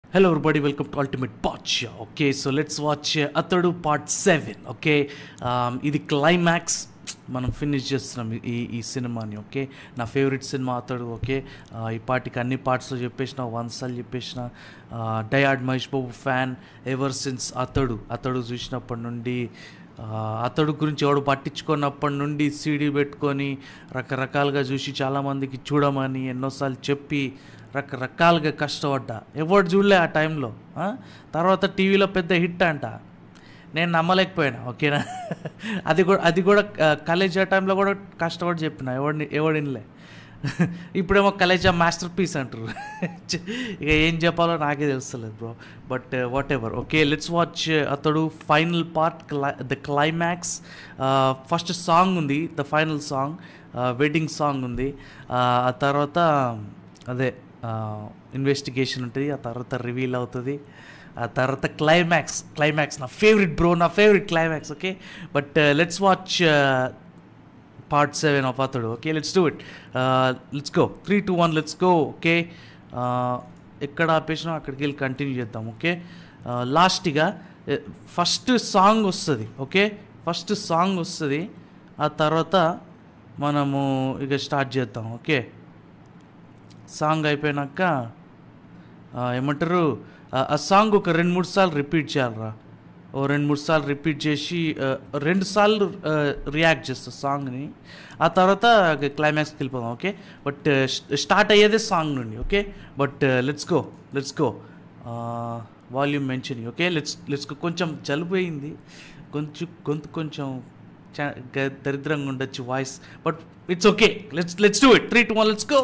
Hello, everybody. Welcome to Ultimate Potch. Okay, so let's watch uh, Athadu part seven okay ఇది climax మనం finish చేస్తున్నాం ఈ- ఈ ఈ సినిమాని ఓకే నా ఫేవరెట్ సినిమా అతడు ఓకే ఈ పార్టీకి అన్ని పార్ట్స్లో చెప్పేసిన వన్ సార్లు చెప్పేసిన డయాడ్ Mahesh Babu fan ever since Athadu Athadu చూసినప్పటి నుండి ఆ, అతడు గురించి ఎవడు పట్టించుకున్నప్పటి నుండి సీడీ పెట్టుకొని రకరకాలుగా చూసి చాలామందికి చూడమని ఎన్నోసార్లు చెప్పి రకరకాలుగా కష్టపడ్డా ఎవడు చూడలే ఆ టైంలో ఆ? తర్వాత టీవీలో పెద్ద హిట్ అంట నేను నమ్మలేకపోయాను ఓకేనా అది కూడా అది కూడా కాలేజ్ ఆ టైంలో కూడా కష్టపడి చెప్పిన ఎవడిని ఎవడినిలే ఇప్పుడేమో కలేజా మాస్టర్ పీస్ అంటారు ఇక ఏం చెప్పాలో నాకే తెలుస్తలేదు bro but whatever okay let's watch Athadu final part the climax first song ఉంది the final song wedding song ఉంది Uh, ఆ తర్వాత అదే ఇన్వెస్టిగేషన్ ఉంటుంది ఆ తర్వాత రివీల్ అవుతుంది ఆ తర్వాత క్లైమాక్స్ క్లైమాక్స్ నా ఫేవరెట్ బ్రో నా favourite climax okay but let's watch part seven of Athadu okay let's do it let's go three two one let's go okay ఎక్కడ ఆపేసినా అక్కడికి వెళ్ళి కంటిన్యూ చేద్దాం ఓకే లాస్ట్గా ఫస్ట్ సాంగ్ వస్తుంది ఓకే ఫస్ట్ సాంగ్ వస్తుంది ఆ తర్వాత మనము ఇక స్టార్ట్ చేద్దాం ఓకే సాంగ్ అయిపోయినాక ఆ, ఏమంటారు ఆ, ఆ సాంగ్ ఒక రెండు మూడు సార్లు రిపీట్ చేయాలరా ఓ రెండు మూడు సార్లు రిపీట్ చేసి ఆ, రెండు సార్లు రియాక్ట్ చేస్తా సాంగ్ని ఆ తర్వాత క్లైమాక్స్కి వెళ్ళిపోదాం ఓకే బట్ స్టార్ట్ అయ్యేదే సాంగ్ నుండి okay but let's go let's go volume mention okay let's let's go కొంచెం జలుబు అయింది కొంచెం గొంతు కొంచెం చా- గ- దరిద్రంగా ఉండొచ్చు voice but it's okay let's let's do it three two one let's go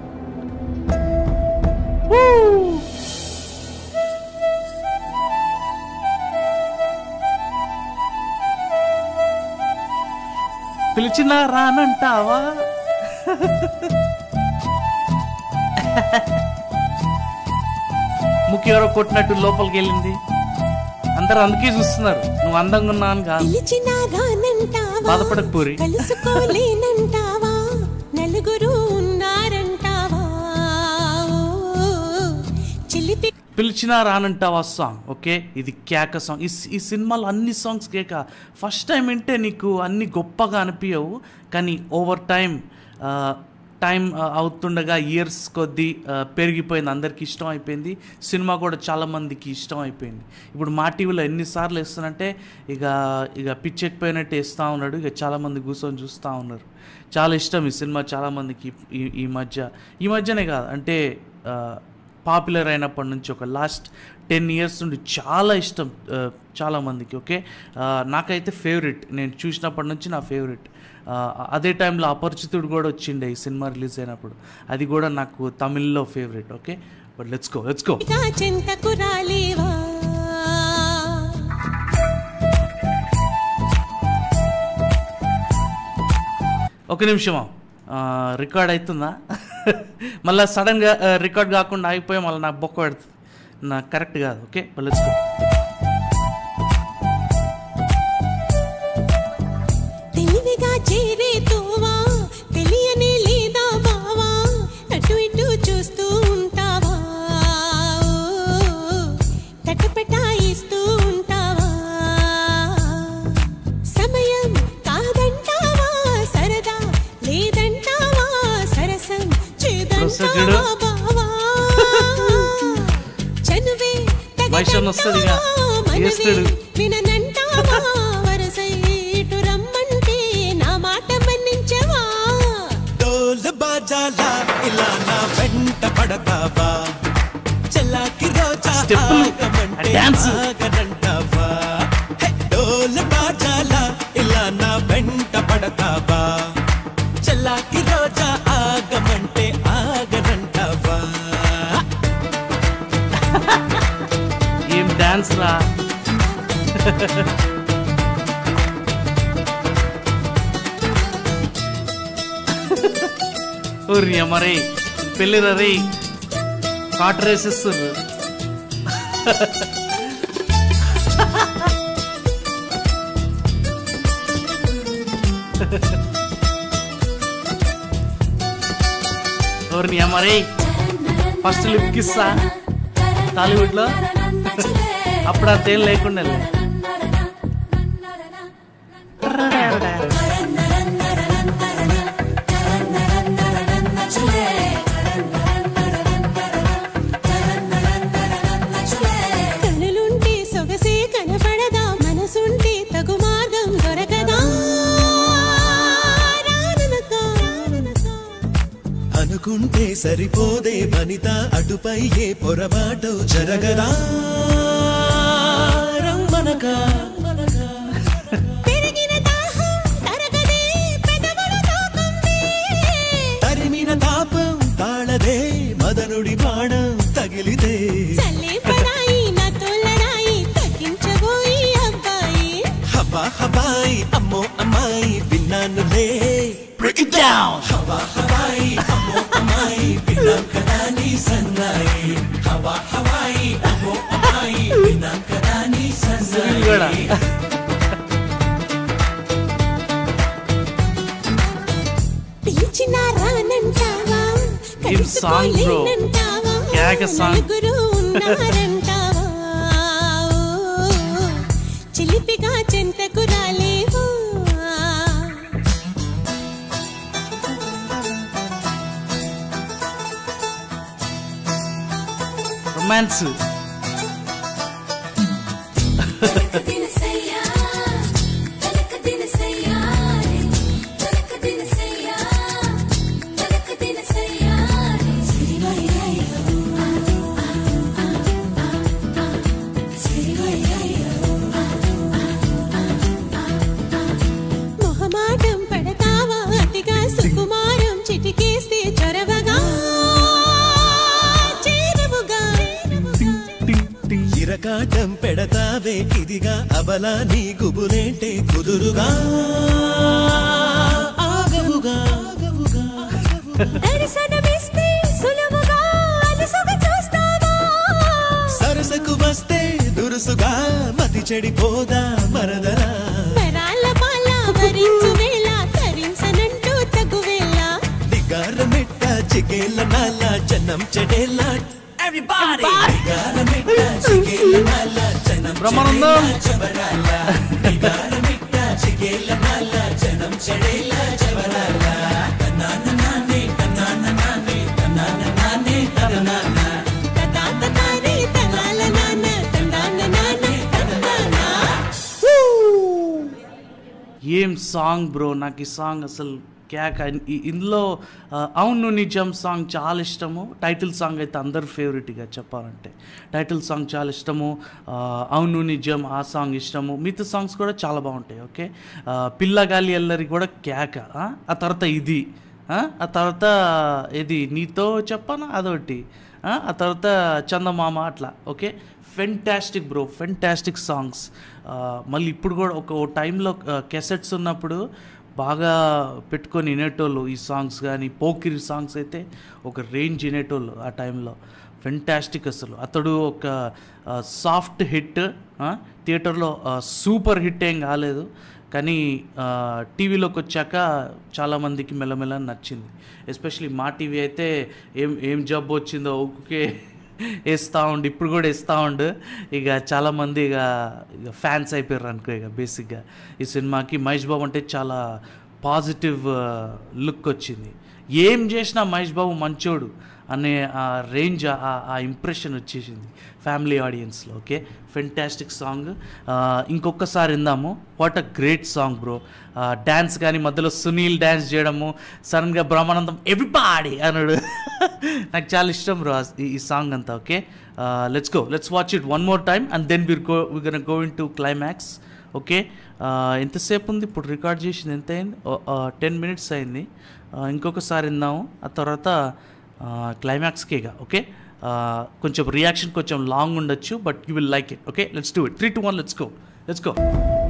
పిలిచినా రానంటావా ముఖ్య ఎవరో కొట్టినట్టు లోపలికి వెళ్ళింది అందరు అందుకే చూస్తున్నారు నువ్వు అందంగా ఉన్నావు అని కాదు పిలిచినా రానంటావా బాధపడకు పూరి. కలుసుకోలేనంటావా నలుగురు ఉన్నారంటావా ఓ, చిలిపి పిలిచినా రానంటావా సాంగ్ ఓకే ఇది కేక సాంగ్ ఈ ఈ సినిమాలో అన్ని సాంగ్స్ కేక ఫస్ట్ టైం వింటే నీకు అన్ని గొప్పగా అనిపించవు కానీ ఓవర్ టైం టైం అవుతుండగా ఇయర్స్ కొద్దీ ఆ, పెరిగిపోయింది అందరికి ఇష్టం అయిపోయింది సినిమా కూడా చాలామందికి ఇష్టం అయిపోయింది ఇప్పుడు మా టీవీలో ఎన్నిసార్లు వేస్తానంటే ఇక ఇక పిచ్చెక్కిపోయినట్టు వేస్తూ ఉన్నాడు ఇక చాలామంది కూర్చొని చూస్తూ ఉన్నారు చాలా ఇష్టం ఈ సినిమా చాలామందికి ఈ ఈ మధ్య ఈ మధ్యనే కాదు అంటే ఆ, పాపులర్ అయినప్పటి నుంచి ఒక లాస్ట్ టెన్ ఇయర్స్ నుండి చాలా ఇష్టం ఆ, చాలామందికి ఓకే ఆ, నాకైతే ఫేవరెట్ నేను చూసినప్పటి నుంచి నా ఫేవరెట్ ఆ, అదే టైంలో అపరిచితుడు కూడా వచ్చిండే ఈ సినిమా రిలీజ్ అయినప్పుడు అది కూడా నాకు తమిళ్లో favourite okay but let's go let's go గా చెంతకు రాలేవా ఒక నిమిషమా రికార్డ్ అవుతుందా మళ్ళీ సడన్గా రికార్డ్ కాకుండా ఆగిపోయి మళ్ళీ నాకు బొక్క పెడుతుంది నాకు కరెక్ట్ కాదు ఓకే లెట్స్ గో తెలివిగా చేరే తోవా తెలియని లేదా బావా అటు ఇటు చూస్తూ ఉంటావా ఓ, తటపటాయిస్తూ ఉంటావా సమయం కాదంటావా సరదా లేదంటావా సరసం వస్తుంది చూడు. చేదంటావా బావా చనువే వైషమ్య వస్తదిగా. మనవే చేస్తాడు. విననంటావా వరసై ఇటు రమ్మంటే నా మాట మన్నించవా డోలు బాజాలా ఇలా నా వెంట పడతావా చెల్లాకి రోజా స్టెప్పులు, ఆగమంటే ఆ డాన్స్. ఆగనంటావా హే, డోలు బాజాలా ఇలా నా వెంట పడతావా చెల్లాకి రోజా ఆగమంటే ఆగనంటావా ఏం డాన్స్ రా ఊరి మరి పెళ్ళి రీ కాటర్ వేసేస్తారు ఊరిని మరి ఫస్ట్ లిప్ కిస్సా టాలీవుడ్ లో అప్పుడు అంతేం లేకుండా కనులుంటే సొగసే కనపడదా మనసుంటే తగు మార్గం దొరకదా రాననకా, రాననకా. అనుకుంటే సరిపోదే వనిత అటుపై ఏ పొరపాటు జరగదా రమ్మనగా పెరిగిన దాహం తరగదే పెదవుల తాకందే తరిమిన తాపం తాళదే మదనుడి బాణం తగిలితే చల్లే పరాయి నా తోలరాయి తగ్గించబోయి అబ్బాయి హవా హవాయి అమ్మో అమ్మాయి విన్నానులే Break it down! హవా హవాయి అమ్మో అమ్మాయి విన్నాం కదా నీ సన్నాయి హవా హవాయి అమ్మో అమ్మాయి విన్నాం కదా నీ సన్నాయి కూడా పిలిచినా రానంటావా ఏం song bro? కలుసుకోలేనంటావా కేక song. నలుగురు ఉన్నారంటావా ఓ, చిలిపిగా చెంతకు రాలేవా రొమాన్స్ మొహమాటం పడతావా అతిగా సుకుమారం చిటికేస్తే చొరవగా చేరవుగా ఇరకాటం పెడతావే ఇదిగా అబలా నీ గుబులేంటే కుదురుగా ఆగవుగా దర్శనమిస్తే సులువుగా అలసుగా చూస్తావా సరసకు వస్తే దురుసుగా మతి చెడిపోదా మరదరా వరాల మాల వరించు వేళ తరించనంటూ తగువేళ నిగారమెట్ట చిగేల నాల జనం చెడేలా Everybody! నిగారమెట్ట చిగేల నాల జనం బ్రహ్మానందం చెబరాల నిగారమెట్ట చిగేల నాల జనం చెడేలా చెబరాల తనాన నానే తనాన నానే తనాన నానే తనాన తతాత తారే తనాల నాన్న తండాన నాన్న తందానా ఏం సాంగ్ బ్రో నాకు ఈ సాంగ్ అసలు క్యాక్ ఇ- ఇందులో ఆ, అవును నిజం సాంగ్ చాలా ఇష్టము టైటిల్ సాంగ్ అయితే అందరు ఫేవరెట్గా చెప్పాలంటే టైటిల్ సాంగ్ చాలా ఇష్టము ఆ, అవును నిజం ఆ సాంగ్ ఇష్టము మిగతా సాంగ్స్ కూడా చాలా బాగుంటాయి ఓకే ఆ, పిల్లగాలి ఎల్లరి కూడా క్యాక ఆ? ఆ తర్వాత ఇది ఆ? ఆ తర్వాత ఇది నీతో చెప్పనా అదొకటి ఆ? ఆ తర్వాత చందమామ అట్లా okay fantastic bro fantastic songs మళ్ళీ ఇప్పుడు కూడా ఒక ఓ టైంలో కెసెట్స్ ఉన్నప్పుడు బాగా పెట్టుకొని వినేటోళ్ళు ఈ సాంగ్స్ కానీ పోకిరి సాంగ్స్ అయితే ఒక రేంజ్ వినేటోళ్ళు ఆ టైంలో ఫెంటాస్టిక్ అసలు అతడు ఒక సాఫ్ట్ హిట్ థియేటర్లో సూపర్ హిట్ ఏం కాలేదు కానీ టీవీలోకి వచ్చాక చాలామందికి మెల్లమెల్ల నచ్చింది ఎస్పెషలీ మా టీవీ అయితే ఏం ఏం జబ్బు వచ్చిందో ఊరికే వేస్తూ ఉండు ఇప్పుడు కూడా వేస్తూ ఉండు ఇక చాలామంది ఇక ఇక ఫ్యాన్స్ అయిపోయారు అనుకో ఇక బేసిక్గా ఈ సినిమాకి మహేష్ బాబు అంటే చాలా పాజిటివ్ లుక్ వచ్చింది ఏం చేసినా మహేష్ బాబు మంచోడు అనే ఆ రేంజ్ ఆ- ఆ ఇంప్రెషన్ వచ్చేసింది ఫ్యామిలీ ఆడియన్స్లో ఓకే ఫెంటాస్టిక్ సాంగ్ ఇంకొకసారి ఇందాము what a great song bro dance కానీ మధ్యలో సునీల్ డ్యాన్స్ చేయడము సడన్గా బ్రహ్మానందం ఎవ్రీబాడీ అన్నాడు నాకు చాలా ఇష్టం బ్రో ఈ సాంగ్ అంతా okay let's go let's watch it one more time and then we'll go we gonna go into climax okay ఎంతసేపు ఉంది ఇప్పుడు రికార్డ్ చేసింది ఎంత అయింది టెన్ మినిట్స్ అయింది ఆ, ఇంకొకసారి ఇందాము ఆ తర్వాత క్లైమాక్స్కి ఇక ఓకే కొంచెం రియాక్షన్ కొంచెం లాంగ్ ఉండొచ్చు but you will like it okay let's do it three two one let's go let's go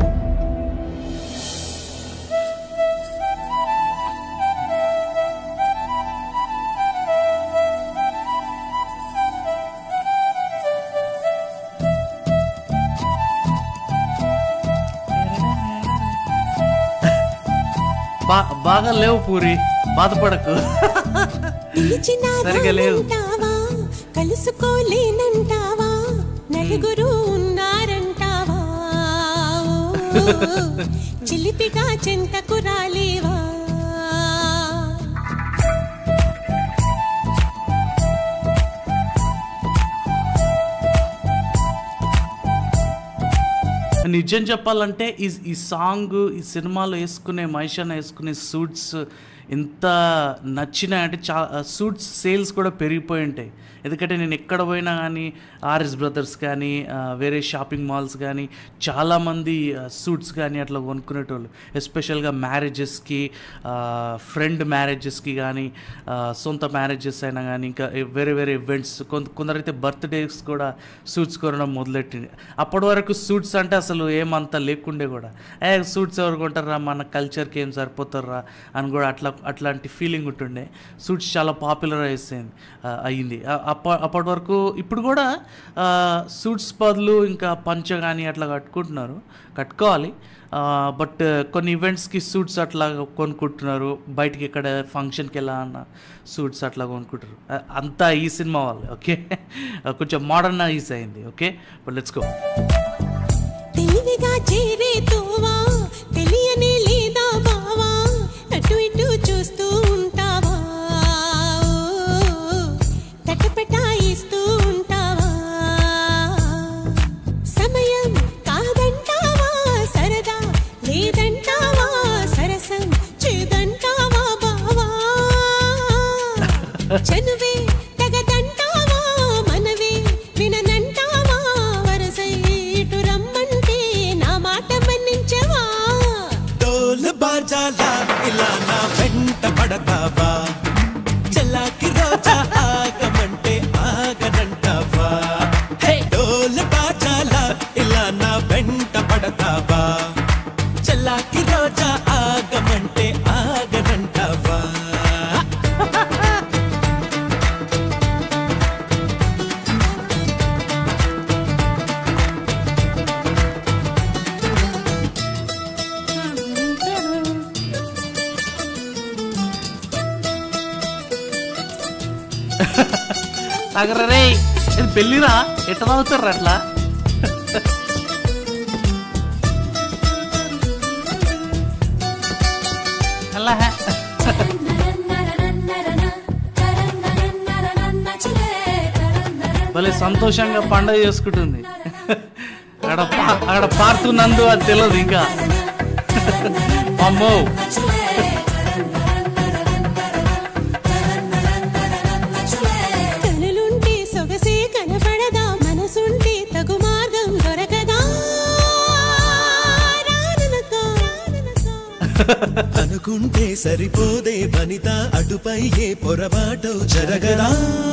బా బాగా లేవు పూరి బాధపడకు పిలిచినా సరిగా లేవు. రానంటావా కలుసుకోలేనంటావా చిలిపిగా చెంతకు రాలేవా నిజం చెప్పాలంటే ఈ ఈ సాంగ్ ఈ సినిమాలో వేసుకునే మహిషాన వేసుకునే సూట్స్ ఎంత నచ్చినాయంటే చా సూట్స్ సేల్స్ కూడా పెరిగిపోయి ఉంటాయి ఎందుకంటే నేను ఎక్కడ పోయినా కానీ ఆర్ఎస్ బ్రదర్స్ కానీ ఆ, వేరే షాపింగ్ మాల్స్ కానీ చాలామంది సూట్స్ కానీ అట్లా కొనుక్కునేటోళ్ళు ఎస్పెషల్గా మ్యారేజెస్కి ఫ్రెండ్ మ్యారేజెస్కి కానీ ఆ, సొంత మ్యారేజెస్ అయినా కానీ ఇంకా వేరే వేరే ఈవెంట్స్ కొంత కొందరైతే బర్త్డేస్ కూడా సూట్స్ కొనడం మొదలెట్టింది అప్పటి వరకు సూట్స్ అంటే అసలు ఏమంత లేకుండే కూడా ఏ సూట్స్ ఎవరు కొంటారా మన కల్చర్కి ఏం సరిపోతారా అని కూడా అట్లా అట్లాంటి ఫీలింగ్ ఉంటుండే సూట్స్ చాలా పాపులర్ అయింది అయ్యింది ఆ- అప్ప అప్పటి వరకు ఇప్పుడు కూడా సూట్స్ బదులు ఇంకా పంచ కానీ అట్లా కట్టుకుంటున్నారు కట్టుకోవాలి బట్ కొన్ని ఈవెంట్స్కి సూట్స్ అట్లా కొనుక్కుంటున్నారు బయటికి ఎక్కడ ఫంక్షన్కి వెళ్ళా అన్న సూట్స్ అట్లా కొనుక్కుంటారు ఆ, అంతా ఈ సినిమా వాళ్ళు ఓకే కొంచెం మోడర్నైజ్ అయింది ఓకే బట్ లెట్స్ గో తెలివిగా చేరే తోవా తెలియని లేదా బావా అటు ఇటు చూస్తూ ఉంటావా తటపటాయిస్తూ ఉంటావా సమయం కాదంటావా సరదా లేదంటావా సరసం చేదంటావా బావా చనువే తగదంటావా మనవే విననంటావా వరసై ఇటు రమ్మంటే నా మాట మన్నించవా డోలు బాజాలా ఇలా నా వెంట పడతావా చల్లాకి రోజా ఆగమంటే ఆగనంటావా హే! డోలు బాజాలా ఇలా నా వెంట పడతావా చల్లాకి రోజా ఆగమంటే ఆగనంటావా తాగరా రే ఇది పెళ్ళిరా ఎట్లా తాగుతారా అట్లా అలా హే. భలే సంతోషంగా పండగ చేసుకుంటుంది అక్కడ పా- అక్కడ పారుతున్నందు అది తెలియదు ఇంకా అమ్మో కనులుంటే సొగసే కనపడదా మనసుంటే తగు మార్గం దొరకదా రాననకా, రాననకా. అనుకుంటే సరిపోదే వనిత అటుపై ఏ పొరపాటు జరగదా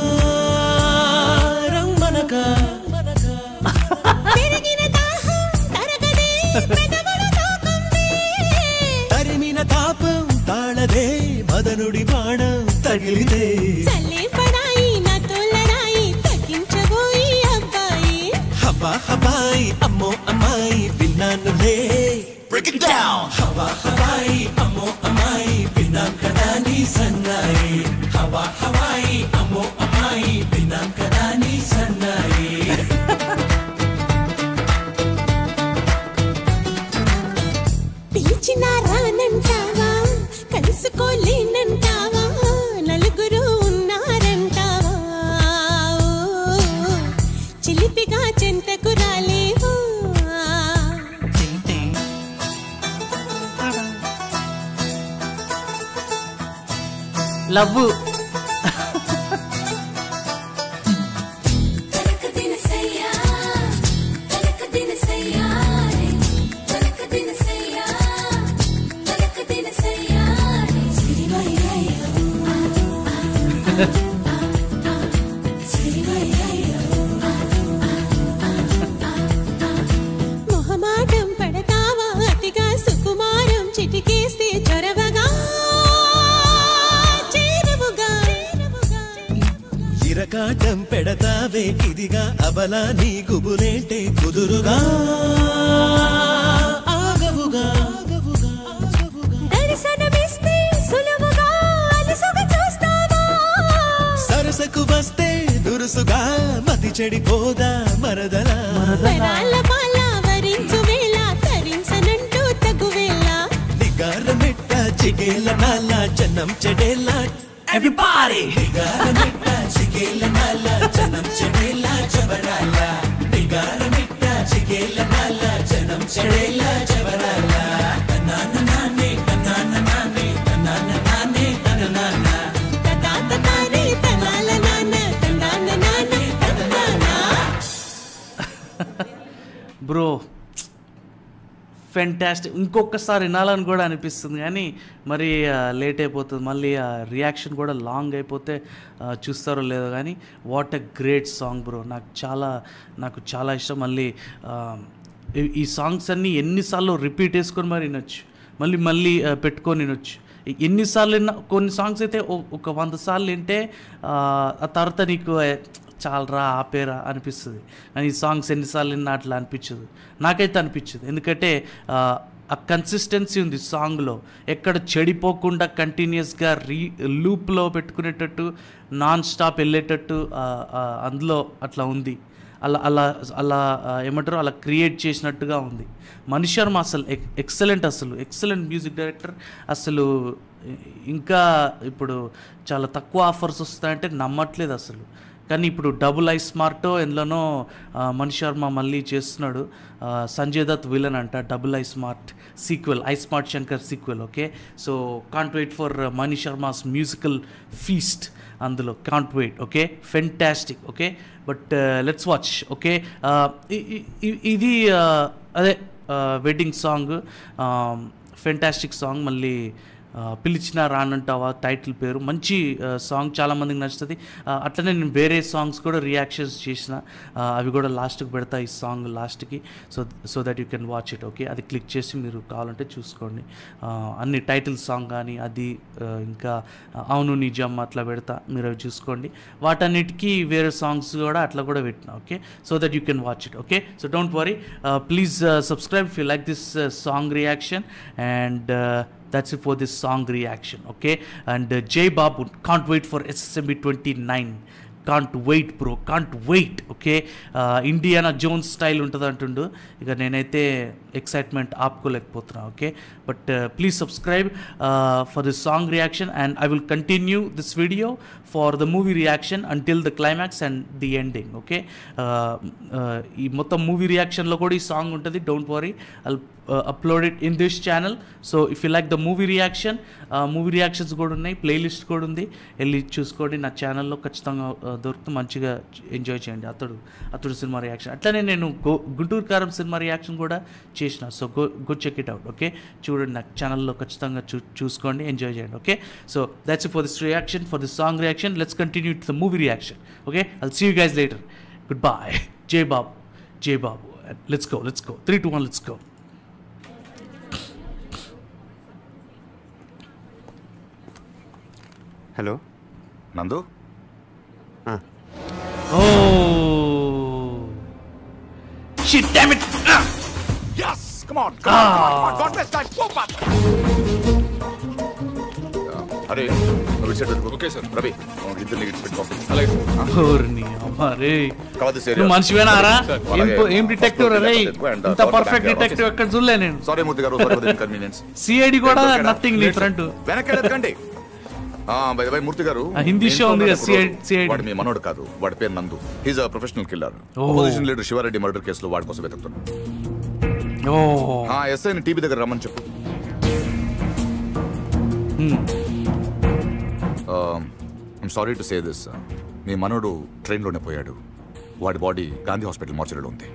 రమ్మనకా పెరిగిన దాహం తరగదే పెదవులు తాకందే. తరిమిన తాపం తాళదే మదనుడి బాణం తగిలితే చల్లే పడాయి నా తోలరాయి తగ్గించబోయి అబ్బాయి హవా హవాయి అమ్మో అమ్మాయి విన్నానులే Break it down. హవా హవాయి అమ్మో అమ్మాయి విన్నాం కదా నీ సన్నాయి హవా హవాయి అమ్మో అమ్మాయి విన్నాం కదా నీ సన్నాయి పిలిచినా రానంటావా కలుసుకోలేనంటావా నలుగురు ఉన్నారంటావా ఓ, చిలిపిగా చెంతకు రాలేవా లవ్ మొహమాటం పడతావా అతిగా సుకుమారం చిటికేస్తే చొరవగా చేరవుగా ఇరకాటం పెడతావే ఇదిగా అబలా నీ గుబులేంటే కుదురుగా ఆగవుగా దర్శనమిస్తే సులువుగా అలసుగా చూస్తావా సరసకు వస్తే దురుసుగా మతి చెడిపోదా మరదలా వరాల పాల వరించు వేళ తరించనంట చిగేల నాల జనం చెడేలా ఎవ్రీబాడీ నిగారమిట్ట చిగేల నాల జనం చెడేలా జబరాల నిగారమిట్ట చిగేల నాల జనం చెడేలా జబరాల తనాన నానే తనాన నానే తనాన నానే తననాన తటాత తానే తనాల నాన్న తండాన నానే తన్నానా బ్రో ఫెంటాస్టిక్ ఇంకొకసారి వినాలని కూడా అనిపిస్తుంది కానీ మరి లేట్ అయిపోతుంది మళ్ళీ ఆ రియాక్షన్ కూడా లాంగ్ అయిపోతే ఆ, చూస్తారో లేదో కానీ what a great song bro నాకు చాలా నాకు చాలా ఇష్టం మళ్ళీ ఆ, ఈ- ఈ సాంగ్స్ అన్నీ ఎన్నిసార్లు రిపీట్ వేసుకొని మరి వినొచ్చు మళ్ళీ మళ్ళీ ఆ, పెట్టుకొని వినొచ్చు ఎ- ఎన్నిసార్లు విన్నా కొన్ని సాంగ్స్ అయితే ఓ- ఒక వంద సార్లు వింటే ఆ ఆ తర్వాత నీకు ఏ, చాలరా ఆపేరా అనిపిస్తుంది కానీ ఈ సాంగ్స్ ఎన్నిసార్లు విన్నా అట్లా అనిపించదు నాకైతే అనిపించదు ఎందుకంటే ఆ, ఆ కన్సిస్టెన్సీ ఉంది సాంగ్లో ఎక్కడ చెడిపోకుండా కంటిన్యూస్గా రీ లూప్లో పెట్టుకునేటట్టు నాన్ స్టాప్ వెళ్ళేటట్టు ఆ, ఆ, అందులో అట్లా ఉంది అలా అలా అలా ఆ, ఏమంటారు అలా క్రియేట్ చేసినట్టుగా ఉంది మణి శర్మ అసలు ఎక్ ఎక్సలెంట్ అసలు ఎక్సలెంట్ మ్యూజిక్ డైరెక్టర్ అసలు ఇంకా ఇప్పుడు చాలా తక్కువ ఆఫర్స్ వస్తాయంటే నమ్మట్లేదు అసలు కానీ ఇప్పుడు డబుల్ ఐ స్మార్ట్ ఎందులోనో ఆ, మణి శర్మ మళ్ళీ చేస్తున్నాడు ఆ, సంజయ్ దత్ విలన్ అంట double iSmart sequel iSmart Shankar sequel okay so can't wait for Mani Sharma's musical feast అందులో can't wait okay fantastic okay but let's watch okay ఇది uh, అదే వెడ్డింగ్ సాంగ్ ఫెంటాస్టిక్ సాంగ్ మళ్ళీ ఆ, పిలిచినా రానంటావా టైటిల్ పేరు మంచి సాంగ్ చాలామందికి నచ్చుతుంది ఆ, అట్లనే నేను వేరే సాంగ్స్ కూడా రియాక్షన్స్ చేసిన ఆ, అవి కూడా లాస్ట్కి పెడతా ఈ సాంగ్ లాస్ట్కి so so that you can watch it okay అది క్లిక్ చేసి మీరు కావాలంటే చూసుకోండి ఆ, అన్ని టైటిల్ సాంగ్ కానీ అది ఆ, ఇంకా ఆ, అవును నిజం అట్లా పెడతా మీరు అవి చూసుకోండి వాటన్నిటికీ వేరే సాంగ్స్ కూడా అట్లా కూడా పెట్టిన okay so that you can watch it okay so don't worry please subscribe if you like this song reaction and that's it for this song reaction okay and uh, jay babu can't wait for ssmb 29 can't wait bro can't wait okay Indiana Jones style ఉంటుంది అంటుండు ఇక నేనైతే excitement ఆపుకోలేకపోతున్నా okay but please subscribe for this song reaction and I will continue this video for the movie reaction until the climax and the ending okay ఈ మొత్తం movie రియాక్షన్లో కూడా ఈ సాంగ్ ఉంటుంది don't worry I'll upload it in this channel so if you like the movie reaction movie reactions కూడా ఉన్నాయి playlist కూడా ఉంది వెళ్ళి చూసుకోండి నా ఛానల్లో ఖచ్చితంగా uh, దొరుకుతూ మంచిగా ఎంజాయ్ చేయండి అతడు అతడు సినిమా రియాక్షన్ అట్లనే నేను గో గుంటూరు కారం సినిమా రియాక్షన్ కూడా చేసిన so go go check it out okay చూడండి నా ఛానల్లో ఖచ్చితంగా చూ చూసుకోండి ఎంజాయ్ చేయండి okay so that's for this reaction for this song reaction let's continue to the movie reaction okay I'll see you guys later good bye జై బాబు జై Babu let's go let's go three two one let's go hello Nandu Oh. Shit, damn it! Ah! Yes! Come on, come on, come on, come on. Don't waste time. Go fast. అరే నువ్వు ఇటు side వెళ్ళిపో. Okay sir. Ravi ఇద్దరు ఇటు పెట్టి పంపించు అలాగే ఓర్ని అమ్మారే కాదు నువ్వు మనిషివేనారా సార్, ఏం అలాగే. ఏం డిటెక్టివ్ రే And, uh, ఇంత Dr. Perfect Banker, detective okay, ఎక్కడ చూడలే నేను సారీ మూర్తి గారు సారీ ఫర్ ఇన్కన్వీనియన్స్ సిఐడి కూడా నథింగ్ నీ ఫ్రంట్ వెనక్కి వెళ్ళకండి బై బై మూర్తి గారు ఆ, హిందీ నేను show ఉంది కదా, చూడలేదు. CID. CID. వాడు మీ మనోడు కాదు వాడి పేరు Nandu he's a professional killer Oh. Opposition leader Shivareddy murder కేసులో వాడి కోసం వెతుకుతున్నాడు ఓ ఆ ఎస్ఐని టీవీ దగ్గర రమ్మని చెప్పు I'm sorry to say this మీ మనోడు ట్రైన్లోనే పోయాడు వాడి బాడీ గాంధీ హాస్పిటల్ మార్చరీలో ఉంది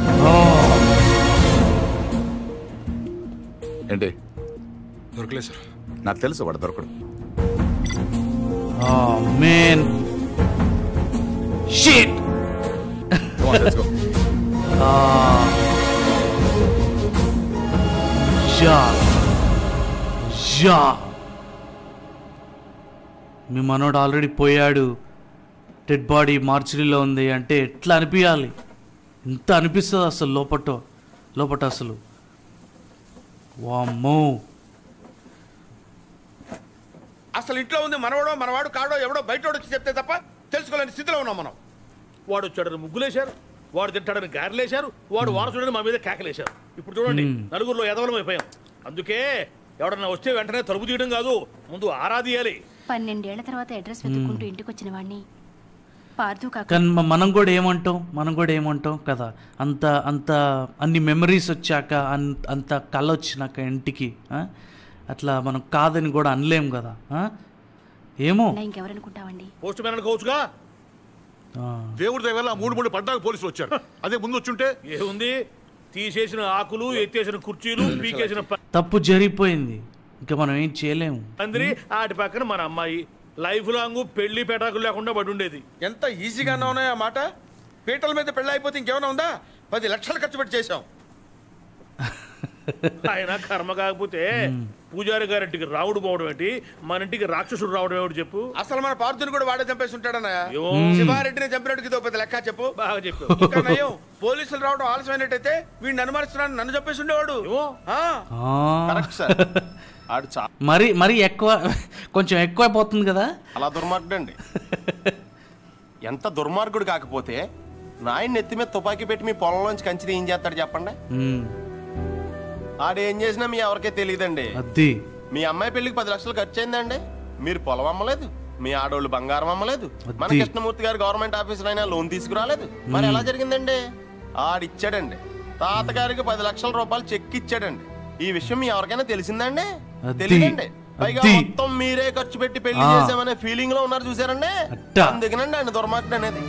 ఏంటి దొరకలేదు సార్ నాకు తెలుసు వాడు దొరకడు man shit Come on, let's go. Yeah yeah మీ మనోడు ఆల్రెడీ పోయాడు డెడ్ బాడీ మార్చరీలో ఉంది అంటే ఎట్లా అనిపించాలి ఎంత అనిపిస్తుంది అసలు లోపట లోపట అసలు వామ్మో అసలు ఇంట్లో ఉంది మనవాడో మనవాడు కాడో ఎవడో బయట వచ్చి చెప్తే తప్ప తెలుసుకోలేని స్థితిలో ఉన్నాం మనం వాడు వచ్చాడని ముగ్గులేశారు వాడు తింటాడని గారెలేశారు వాడు వారసుడని మా మీద కేకలేశారు ఇప్పుడు చూడండి నలుగురిలో ఎదవలం అయిపోయాం అందుకే ఎవడన్నా వస్తే వెంటనే తలుపు తీయడం కాదు ముందు ఆరా తీయాలి పన్నెండేళ్ల తర్వాత అడ్రస్ వెతుక్కుంటూ ఇంటికి వచ్చిన వాడిని పార్థు కాక కానీ మ- మనం కూడా ఏమంటాం మనం కూడా ఏమంటాం కదా అంత అంత అన్ని మెమరీస్ వచ్చాక అన్- అంత కళ వచ్చినాక ఇంటికి ఆ? అట్లా మనం కాదని కూడా అనలేం కదా ఆ? ఏమో నా ఇంకెవరనుకుంటావండి పోస్ట్ మ్యాన్ అనుకోవచ్చుగా ఆ. దేవుడి దగ్గర ఆ మూడు మూడు పడ్డాక పోలీసులు వచ్చారు అదే ముందు వచ్చుంటే ఏముంది తీసేసిన ఆకులు ఎత్తేసిన కుర్చీలు పీకేసిన తప్పు జరిగిపోయింది ఇంకా మనం ఏం చేయలేము అందరి ఆటి పక్కన మన అమ్మాయి లైఫ్ లాంగ్ పెళ్లి పెటాకులు లేకుండా పడి ఉండేది ఎంత ఈజీగా ఉన్నాయి ఆ మాట పీటల మీద పెళ్ళి అయిపోతే ఇంకేమైనా ఉందా పది లక్షలు ఖర్చు పెట్టి చేశాం ఆయన కర్మ కాకపోతే పూజారి గారింటికి రావుడు పోవడం ఏంటి మన ఇంటికి రాక్షసుడు రావడం ఏమిటి చెప్పు అసలు మన పార్థుని కూడా వాడే చంపేసి ఉంటాడన్నయ్య ఏమో. శివారెడ్డిని చంపినట్టుకి ఇదో పెద్ద లెక్క చెప్పు బాగా చెప్పు ఇంకా నయం పోలీసులు రావడం ఆలస్యమైనట్టయితే వీడిని అనుమానిస్తున్నాను నన్ను చంపేసి ఉండేవాడు ఏమో. ఆ, ఆ. కరెక్ట్ సార్ ఆడు చా మరి మరి ఎక్కువ కొంచెం ఎక్కువైపోతుంది కదా అలా దుర్మార్గుడు అండి ఎంత దుర్మార్గుడు కాకపోతే నాయన నెత్తి మీద తుపాకీ పెట్టి మీ పొలంలోంచి కంచి ఏం చేస్తాడు చెప్పండి ఉమ్, ఆడేం చేసినా మీ ఎవరికే తెలియదండి అది మీ అమ్మాయి పెళ్లికి పది లక్షలు ఖర్చు అయిందండి మీరు పొలం అమ్మలేదు మీ ఆడోళ్ళు బంగారం అమ్మలేదు మన అది. కృష్ణమూర్తి గారు గవర్నమెంట్ ఆఫీసర్ అయినా లోన్ తీసుకురాలేదు మరి ఎలా జరిగిందండి ఆడిచ్చాడండి తాతగారికి పది లక్షల రూపాయలు చెక్ ఇచ్చాడండి ఈ విషయం మీ ఎవరికైనా తెలిసిందండి అది. తెలియదండి పైగా అది. మొత్తం మీరే ఖర్చు పెట్టి పెళ్లి ఆ. చేసామనే ఫీలింగ్ లో ఉన్నారు చూసారండి అట్ట. అందుకనండి ఆయన దుర్మార్గుడు అనేది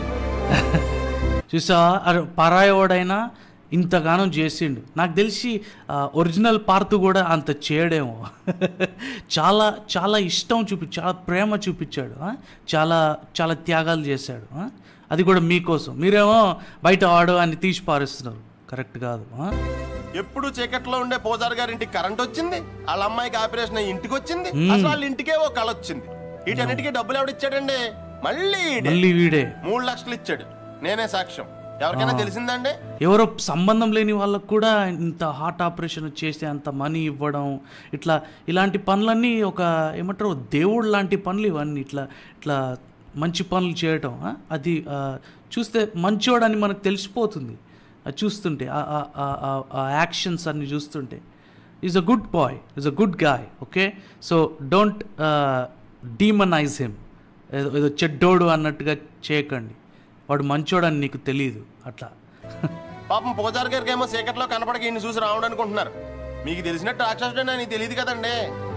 చూసా అరే పరాయవాడైనా ఇంతగానం చేసిండు నాకు తెలిసి ఆ, ఒరిజినల్ పార్తు కూడా అంత చేయడేమో చాలా చాలా ఇష్టం చూపి చాలా ప్రేమ చూపించాడు ఆ? చాలా చాలా త్యాగాలు చేశాడు ఆ? అది కూడా మీకోసం మీరేమో బయట ఆడు అని తీసి పారేస్తున్నారు కరెక్ట్ కాదు ఆ? ఎప్పుడు చీకట్లో ఉండే పూజారి గారి ఇంటికి కరెంట్ వచ్చింది వాళ్ళ అమ్మాయికి ఆపరేషన్ అయ్యి ఇంటికి వచ్చింది అసలు వాళ్ళ ఇంటికే ఓ కళ వచ్చింది వీటన్నిటికీ డబ్బులు ఎవడిచ్చాడండి మళ్ళీ ఈడే. మళ్ళీ వీడే మూడు లక్షలు ఇచ్చాడు నేనే సాక్ష్యం ఎవరికైనా తెలిసిందండి ఎవరో సంబంధం లేని వాళ్ళకు కూడా ఇంత హార్ట్ ఆపరేషన్ చేస్తే అంత మనీ ఇవ్వడం ఇట్లా ఇలాంటి పనులన్నీ ఒక ఏమంటారు దేవుడు లాంటి పనులు ఇవన్నీ ఇట్లా ఇట్లా మంచి పనులు చేయటం ఆ? అది ఆ, చూస్తే మంచోడని మనకు తెలిసిపోతుంది అది చూస్తుంటే ఆ- ఆ- ఆ- ఆ- ఆ యాక్షన్స్ అన్ని చూస్తుంటే is a good boy is a good guy okay so don't demonize him ఏదో ఏదో చెడ్డోడు అన్నట్టుగా చేయకండి వాడు మంచోడని నీకు తెలియదు అట్లా పాపం పూజారి గారికి ఏమో చీకట్లో కనపడక ఈయన చూసి రావడం అనుకుంటున్నారు మీకు తెలిసినట్టు రాక్షసుడు అని తెలియదు కదండి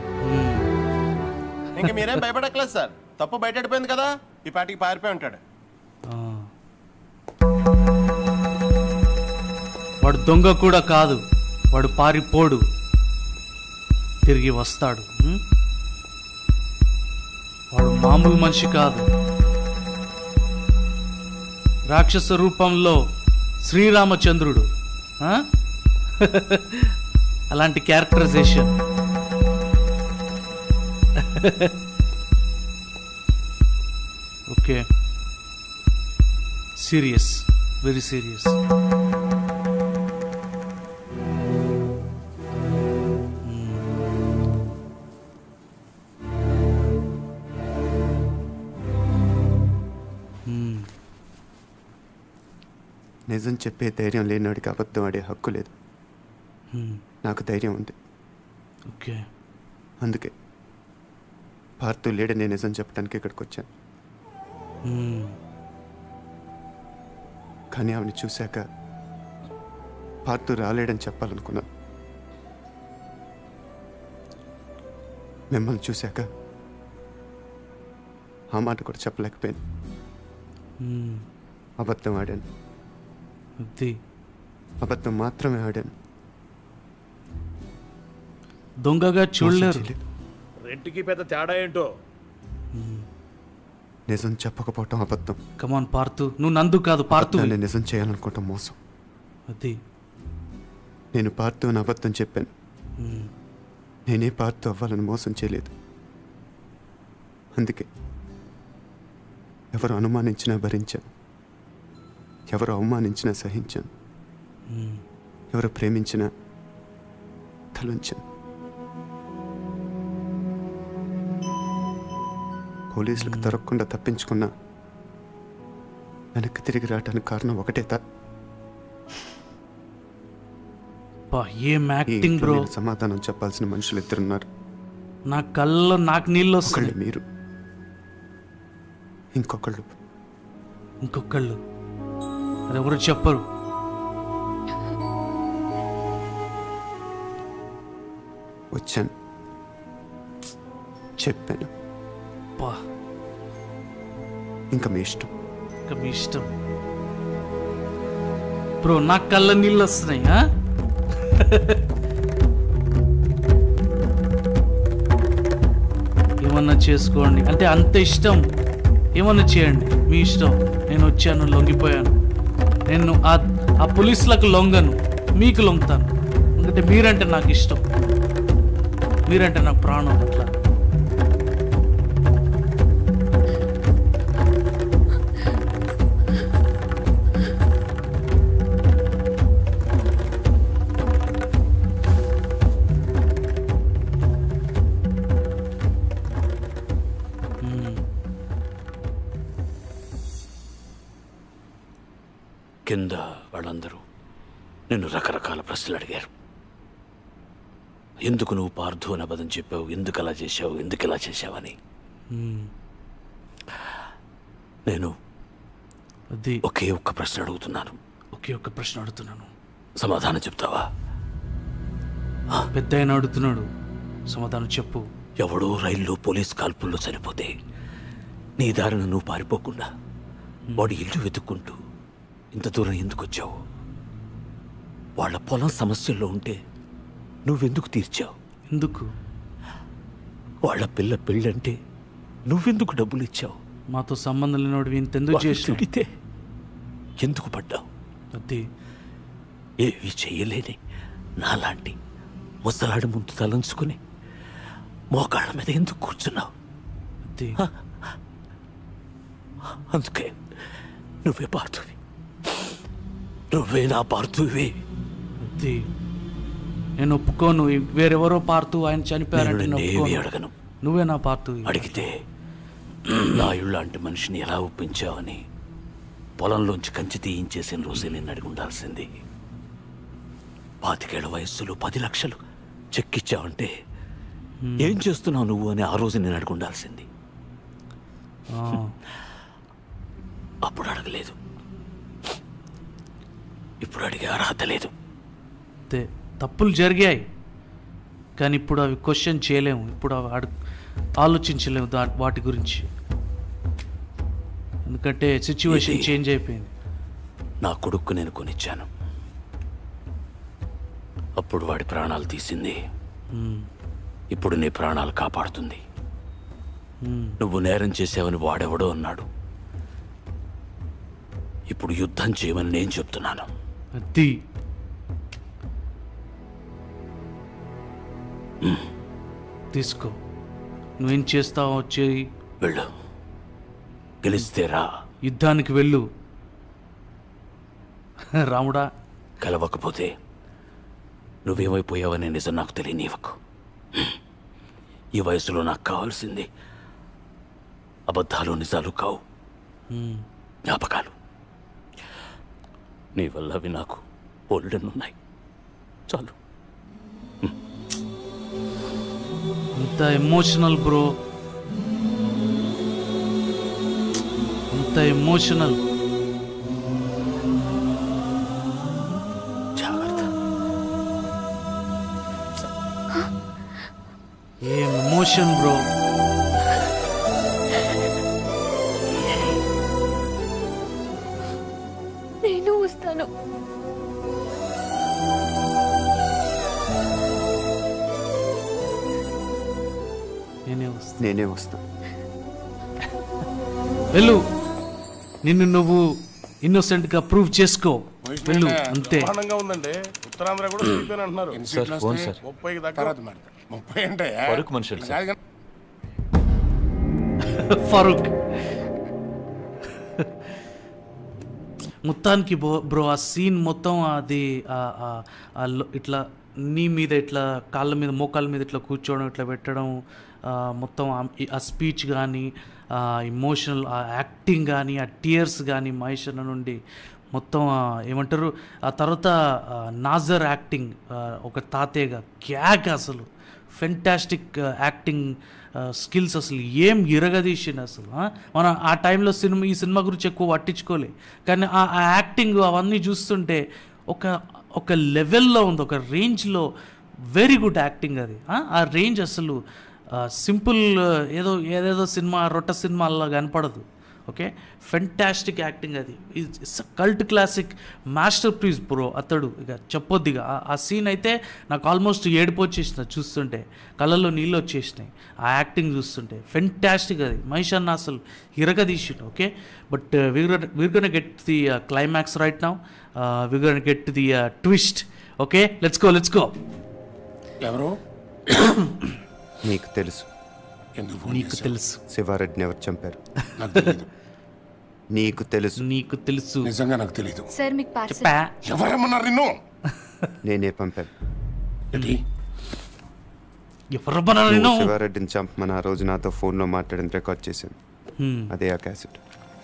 ఇంక మీరేం భయపడక్కలేదు సార్ తప్పు బయటపడిపోయింది కదా ఈ పాటికి పారిపోయి ఉంటాడు ఆ. వాడు దొంగ కూడా కాదు వాడు పారిపోడు తిరిగి వస్తాడు ఉం? వాడు మామూలు మనిషి కాదు రాక్షస రూపంలో శ్రీరామచంద్రుడు ఆ? అలాంటి characterization okay serious very serious నిజం చెప్పే ధైర్యం లేనివాడికి అబద్ధం ఆడే హక్కు లేదు నాకు ధైర్యం ఉంది ఓకే అందుకే పార్థు లేడని నిజం చెప్పడానికి ఇక్కడికి వచ్చాను కానీ ఆవిడ చూశాక పార్థు రాలేడని చెప్పాలనుకున్నాను మిమ్మల్ని చూశాక ఆ మాట కూడా చెప్పలేకపోయాను అబద్ధం ఆడాను అది అబద్ధం మాత్రమే ఆడాను దొంగగా మోసం చూడలేరు చేయలేదు. రెంట్కి పెద్ద తేడా ఏంటో నిజం చెప్పకపోవటం అబద్ధం కమాన్ పార్తు నువ్వు నందు కాదు పార్తు అబద్ధాన్ని నిజం చేయాలనుకోవటం మోసం అది నేను పార్తు అని అబద్ధం చెప్పాను నేనే పార్తు అవ్వాలని మోసం చేయలేదు అందుకే ఎవరు అనుమానించినా భరించాను ఎవరు అవమానించినా సహించాను ఎవరు ప్రేమించినా తలంచాను పోలీసులకు దొరకకుండా తప్పించుకున్నా వెనక్కి తిరిగి రావడానికి కారణం ఒకటే తా బా ఏం ఈ యాక్టింగ్ ఇంట్లో బ్రో నేను సమాధానం చెప్పాల్సిన మనుషులు ఇద్దరున్నారు నా కళ్ళలో నాకు నీళ్ళు ఒకళ్ళు వస్తున్నాయి మీరు ఇంకొకళ్ళు ఇంకొకళ్ళు అది ఎవరు చెప్పరు వచ్చాను చెప్పాను బా ఇంకా మీ ఇష్టం ఇంకా మీ ఇష్టం బ్రో నా కళ్ళ నీళ్ళు వస్తున్నాయి ఆ? ఏమన్నా చేసుకోండి అంటే అంత ఇష్టం ఏమన్నా చేయండి మీ ఇష్టం నేను వచ్చాను లొంగిపోయాను నేను ఆ ఆ పోలీసులకు లొంగను మీకు లొంగుతాను ఎందుకంటే మీరంటే నాకు ఇష్టం మీరంటే నాకు ప్రాణం అట్లా కింద వాళ్ళందరూ నిన్ను రకరకాల ప్రశ్నలు అడిగారు ఎందుకు నువ్వు పార్థు అని అబద్ధం చెప్పావు ఎందుకు అలా చేశావు ఎందుకు ఇలా చేశావని మ్మ్. నేను అది ఒకే ఒక్క ప్రశ్న అడుగుతున్నాను ఒకే ఒక్క ప్రశ్న అడుగుతున్నాను సమాధానం చెప్తావా పెద్ద ఆయన అడుగుతున్నాడు సమాధానం చెప్పు ఎవడో రైల్లో పోలీస్ కాల్పుల్లో చనిపోతే నీ దారిన నువ్వు పారిపోకుండా వాడి ఇల్లు వెతుక్కుంటూ ఇంత దూరం ఎందుకు వచ్చావు వాళ్ళ పొలం సమస్యల్లో ఉంటే నువ్వెందుకు తీర్చావు ఎందుకు వాళ్ళ పిల్ల పెళ్ళంటే నువ్వెందుకు డబ్బులు ఇచ్చావు మాతో సంబంధం లేనివాడు ఇంతెందుకు వాళ్ళు చేసినావు తిడితే ఎందుకు పడ్డావు అది ఏవి చేయలేని నాలాంటి ముసలాడి ముందు తలంచుకుని మోకాళ్ళ మీద ఎందుకు కూర్చున్నావు అది అందుకే నువ్వే పార్థువి నువ్వే నా పార్థువి అది నేను ఒప్పుకోను వేరెవరో పార్తూ ఆయన చనిపోయారంటే నేను నేను నిన్నేమీ ఒప్పుకోను. అడగను నువ్వే నా పార్తూ అడిగితే నా లాంటి మనిషిని ఎలా ఒప్పించావని పొలంలోంచి కంచి తీయించేసిన రోజే నిన్ను అడిగి ఉండాల్సింది పాతికేళ్ల వయస్సులో పది లక్షలు చెక్కిచ్చావంటే ఏం చేస్తున్నావు నువ్వు అని ఆ రోజు నేను అడిగి ఉండాల్సింది ఆ, అప్పుడు అడగలేదు ఇప్పుడు అడిగే అర్హత లేదు అంతే తప్పులు జరిగాయి కానీ ఇప్పుడు అవి క్వశ్చన్ చేయలేము ఇప్పుడు అవి అడు ఆలోచించలేము దా వాటి గురించి ఎందుకంటే సిచ్యువేషన్ ఇది- చేంజ్ అయిపోయింది నా కొడుక్కు నేను కొనిచ్చాను అప్పుడు వాడి ప్రాణాలు తీసింది మ్మ్. ఇప్పుడు నీ ప్రాణాలు కాపాడుతుంది మ్మ్. నువ్వు నేరం చేసావని వాడెవడో అన్నాడు ఇప్పుడు యుద్ధం చేయమని నేను చెప్తున్నాను అది తీసుకో నువ్వేం చేస్తావో చేయి వెళ్ళు గెలిస్తే రా యుద్ధానికి వెళ్ళు రాముడా కలవకపోతే నువ్వేమైపోయావనే నిజం నాకు తెలియనివ్వకు ఈ వయసులో నాకు కావాల్సింది అబద్ధాలు నిజాలు కావు మ్మ్. జ్ఞాపకాలు నీ వల్ల అవి నాకు ఓల్డెన్ ఉన్నాయి చాలు అంత ఎమోషనల్ బ్రో అంత ఎమోషనల్ జాగ్రత్త ఏం ఎమోషన్ బ్రో నేను వస్తాను నేనే వస్తా నేనే వస్తాను వెళ్ళు నిన్ను నువ్వు ఇన్నోసెంట్ గా ప్రూవ్ చేసుకో వెళ్ళు అంతే బ్రహ్మాండంగా ఉందండి ఉత్తరాంధ్ర కూడా స్లీపర్ అంటున్నారు సార్, ఫోన్ సార్. ముప్పైకి దగ్గర ముప్పై అంటే ఫరూక్ మనుషులు సార్. కాదు కానీ ఫరూక్ మొత్తానికి బ్రో బ్రో ఆ సీన్ మొత్తం అది ఆ- ఆ- ఆ లో- ఇట్లా నీ మీద ఇట్లా కాళ్ళ మీద మోకాళ్ళ మీద ఇట్లా కూర్చోవడం ఇట్లా పెట్టడం ఆ, మొత్తం ఆ- ఆ స్పీచ్ కానీ ఆ ఇమోషనల్ ఆ యాక్టింగ్ కానీ ఆ టీయర్స్ కానీ మహేష్ అన్న నుండి మొత్తం ఆ, ఏమంటారు ఆ తర్వాత ఆ, నాజర్ యాక్టింగ్ ఆ, ఒక తాతయ్యగా క్యాక్ అసలు ఫెంటాస్టిక్ యాక్టింగ్ స్కిల్స్ అసలు ఏం ఇరగదీసిండు అసలు ఆ? మనం ఆ టైంలో సినిమా ఈ సినిమా గురించి ఎక్కువ పట్టించుకోలే కానీ ఆ ఆ యాక్టింగ్ అవన్నీ చూస్తుంటే ఒక ఒక లెవెల్లో ఉంది ఒక రేంజ్లో వెరీ గుడ్ యాక్టింగ్ అది ఆ? ఆ రేంజ్ అసలు సింపుల్ ఏదో ఏదేదో సినిమా రొట్ట సినిమాల్లో కనపడదు ఓకే ఫెంటాస్టిక్ యాక్టింగ్ అది it's cult classic masterpiece bro అతడు ఇక చెప్పొద్దిగా ఆ- ఆ సీన్ అయితే నాకు ఆల్మోస్ట్ ఏడుపు వచ్చేసిన చూస్తుంటే కళ్ళల్లో నీళ్ళు వచ్చేసినాయి ఆ యాక్టింగ్ చూస్తుంటే ఫెంటాస్టిక్ అది మహేష్ అన్న అసలు ఇరగదీసిండు okay but we're gonna get the climax right now we're gonna get the twist okay let's go let's go ఎవరు నీకు తెలుసు ఎందుకు ఫోన్ నీకు చేశావు? తెలుసు శివారెడ్డిని ఎవరు చంపారు నాకు తెలియదు నీకు తెలుసు నీకు తెలుసు నిజంగా నాకు తెలియదు సార్ మీకు పార్సల్ చెప్పా ఎవరేమన్నారు నిన్ను నేనే పంపాను ఏంటి ఎవరు పన్నారు నేను నువ్వు శివారెడ్డిని చంపమని ఆ రోజు నాతో ఫోన్లో మాట్లాడిన రికార్డ్ చేశాను Hmm. అదే ఆ క్యాసెట్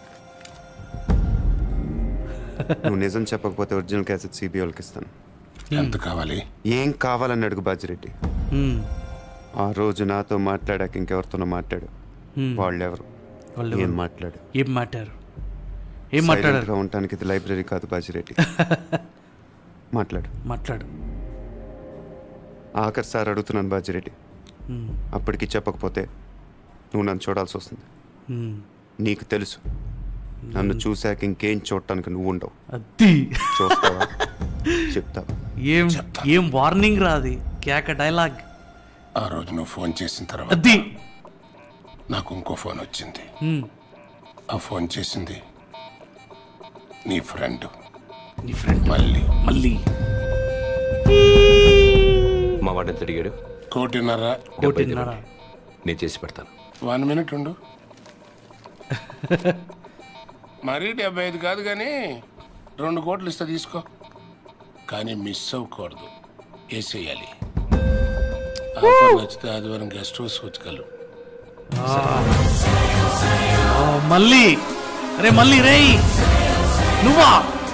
నువ్వు నిజం చెప్పకపోతే ఒరిజినల్ క్యాసెట్ సిబిఐ వాళ్ళకి ఇస్తాను ఎంత కావాలి ఏం కావాలని అడుగు బాజిరెడ్డి Hmm. ఆ రోజు నాతో మాట్లాడాక ఇంకెవరితోనో మాట్లాడు Hmm. వాళ్ళెవరు వాళ్ళు ఏం ఎవరు? మాట్లాడు ఏం మాట్లాడారు ఏం మాట్లాడారు Silent గా ఉండటానికి ఇది లైబ్రరీ కాదు బాజిరెడ్డి మాట్లాడు మాట్లాడు ఆఖరి సార్ అడుగుతున్నాను బాజిరెడ్డి Hmm. అప్పటికి చెప్పకపోతే నువ్వు నన్ను చూడాల్సి వస్తుంది Hmm. నీకు తెలుసు నన్ను చూశాక ఇంకేం చూడటానికి నువ్వు ఉండవు అది చూస్తావా చెప్తావా ఏం ఏం వార్నింగ్ రాది కేక డైలాగ్ ఆ రోజు నువ్వు ఫోన్ చేసిన తర్వాత అది నాకు ఇంకో ఫోన్ వచ్చింది Hmm. ఆ ఫోన్ చేసింది నీ ఫ్రెండ్ నీ ఫ్రెండ్ మళ్ళీ మళ్ళీ మా వాడు ఎంత అడిగాడు కోటిన్నర కోటిన్నర నేను చేసి పెడతాను వన్ మినిట్ ఉండు మరీ డెబ్బై ఐదు కాదు కానీ రెండు కోట్లు ఇస్తా తీసుకో కానీ మిస్ అవ్వకూడదు వేసేయాలి ఆఫర్ నచ్చితే ఆదివారం గెస్ట్ హౌస్ వచ్చగలరు ఆ, మళ్ళీ అరే మళ్ళీ రేయ్ నువ్వా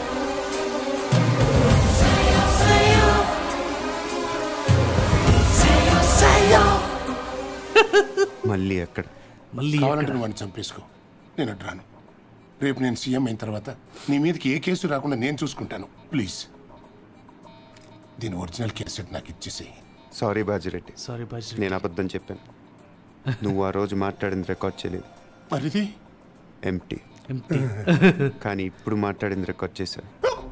మళ్ళీ ఎక్కడ మళ్ళీ కావాలంటే నువ్వు వాడిని చంపేసుకో నేను అటు రాను రేపు నేను సీఎం అయిన తర్వాత నీ మీదకి ఏ కేసు రాకుండా నేను చూసుకుంటాను ప్లీజ్ దీని ఒరిజినల్ కేసెట్ నాకు ఇచ్చేసేయి సారీ బాజిరెడ్డి సారీ బాజీ నేను అబద్ధం చెప్పాను నువ్వు ఆ రోజు మాట్లాడింది రికార్డ్ చేయలేదు మరిది ఎంటీ ఎంటీ కానీ ఇప్పుడు మాట్లాడింది రికార్డ్ చేశాను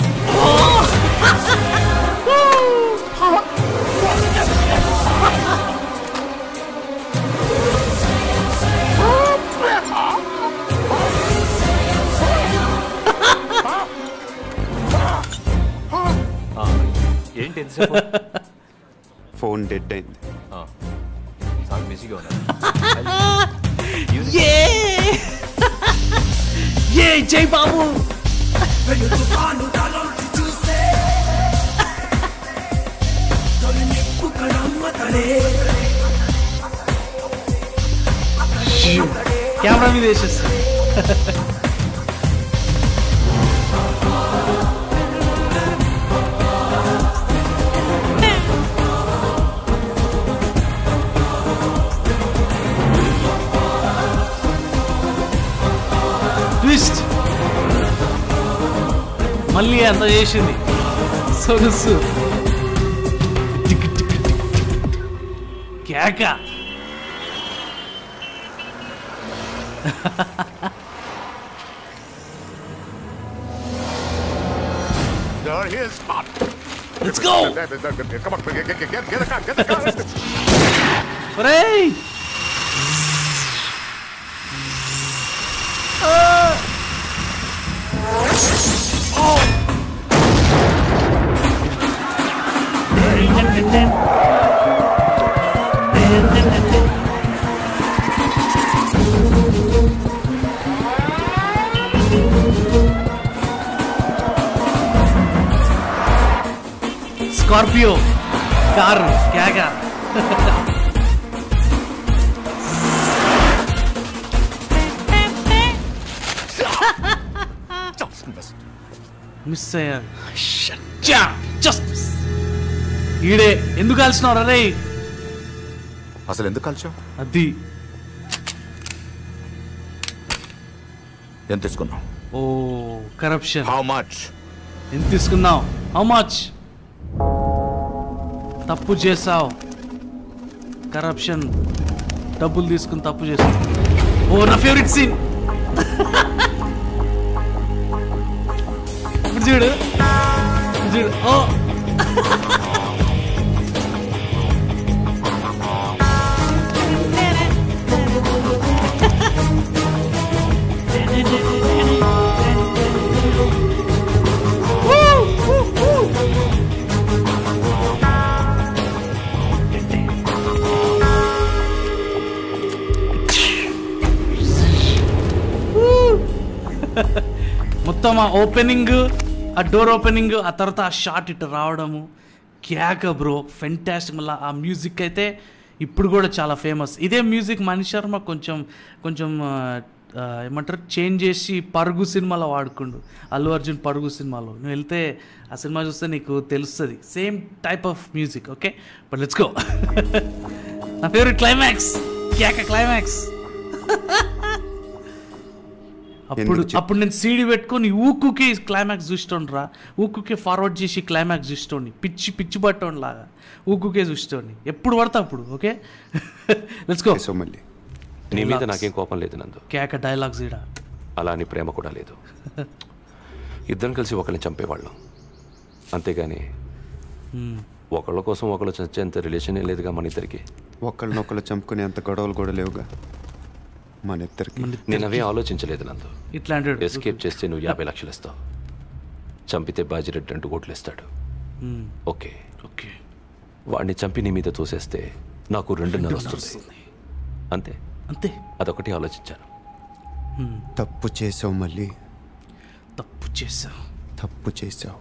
ఏంటి ఎంతసేపు ఫోన్ డెడ్ అయింది చాలా బిజీగా ఉన్నా ఏ ఏ జై బాబు కెమెరా మీద వేసేస్తా ట్విస్ట్ మళ్ళీ అంత చేసింది సొగసు టిక్ టిక్ టిక్ టిక్. కేక There he is. Come on. Let's go. Come on, get, get, get, get the car, get the car. ఒరేయ్ స్కార్పియో కారు కేక మిస్ అయ్యారు జస్ట్ ఈడే ఎందుకు కలిసినావు రే అసలు ఎందుకు కలిసావు అది ఎంత తీసుకున్నావు ఓ కరప్షన్ హౌ మచ్ ఎంత తీసుకున్నావు హౌ మచ్ తప్పు చేసావు కరప్షన్ డబ్బులు తీసుకుని తప్పు చేసావు ఓ నా ఫేవరెట్ సీన్ ఇప్పుడు చూడు ఇప్పుడు చూడు ఓ మొత్తం ఆ ఓపెనింగ్ ఆ డోర్ ఓపెనింగ్ ఆ తర్వాత ఆ షాట్ ఇటు రావడము క్యాక బ్రో ఫెంటాస్టిక్ మళ్ళీ ఆ మ్యూజిక్ అయితే ఇప్పుడు కూడా చాలా ఫేమస్ ఇదే మ్యూజిక్ మణి శర్మ కొంచెం కొంచెం ఆ, ఆ, ఏమంటారు చేంజ్ చేసి పరుగు సినిమాలో వాడుకుండు అల్లు అర్జున్ పరుగు సినిమాలో నువ్వు వెళ్తే ఆ సినిమా చూస్తే నీకు తెలుస్తుంది same type of music okay but let's go నా ఫేవరెట్ క్లైమాక్స్ క్యాక క్లైమాక్స్ అప్పుడు అప్పుడు నేను సీడీ పెట్టుకొని ఊకుకి క్లైమాక్స్ చూస్తుండ్రా ఊకుకే ఫార్వర్డ్ చేసి క్లైమాక్స్ చూస్తోండి పిచ్చి పిచ్చి పట్టోండి లాగా ఊకుకే చూస్తోండి ఎప్పుడు పడతా అప్పుడు ఓకే లెట్స్ గో మళ్ళీ నీ మీద నాకేం కోపం లేదు నందు కేక డైలాగ్స్ ఈడ అలా అని ప్రేమ కూడా లేదు ఇద్దరం కలిసి ఒకరిని చంపేవాళ్ళం అంతేగాని Hmm. ఒకళ్ళ కోసం ఒకళ్ళు చచ్చేంత రిలేషనే లేదుగా మన ఇద్దరికి ఒకళ్ళనొకళ్ళు చంపుకునే అంత గొడవలు కూడా లేవుగా మన ఇద్దరికి నేను అవే ఆలోచించలేదు నందు ఇట్లాంటి ఎస్కేప్ చేస్తే నువ్వు యాభై లక్షలు ఇస్తావు చంపితే బాజిరెడ్డి అంటూ ఓట్లు ఇస్తాడు Hmm. ఓకే ఓకే వాడిని చంపి నీ మీద తోసేస్తే నాకు రెండున్నర రెండున్నర వస్తుంది అంతే అంతే అదొకటి ఆలోచించాను Hmm. తప్పు చేసావు మళ్ళీ తప్పు చేసావు తప్పు చేసావు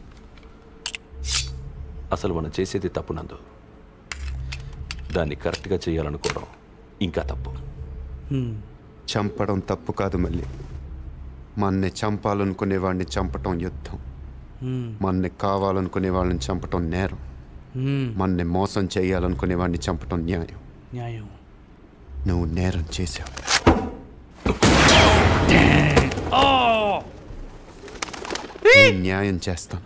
అసలు మనం చేసేది తప్పు నందు దాన్ని కరెక్ట్గా చేయాలనుకోవడం ఇంకా తప్పు Hmm. చంపడం తప్పు కాదు మళ్ళీ మన్ని చంపాలనుకునే వాడిని చంపటం యుద్ధం Hmm. మన్ని కావాలనుకునే వాళ్ళని చంపటం నేరం Hmm. మన్ని మోసం చేయాలనుకునే వాడిని చంపటం న్యాయం న్యాయం నువ్వు నేరం చేశావు Oh! నేను న్యాయం చేస్తాను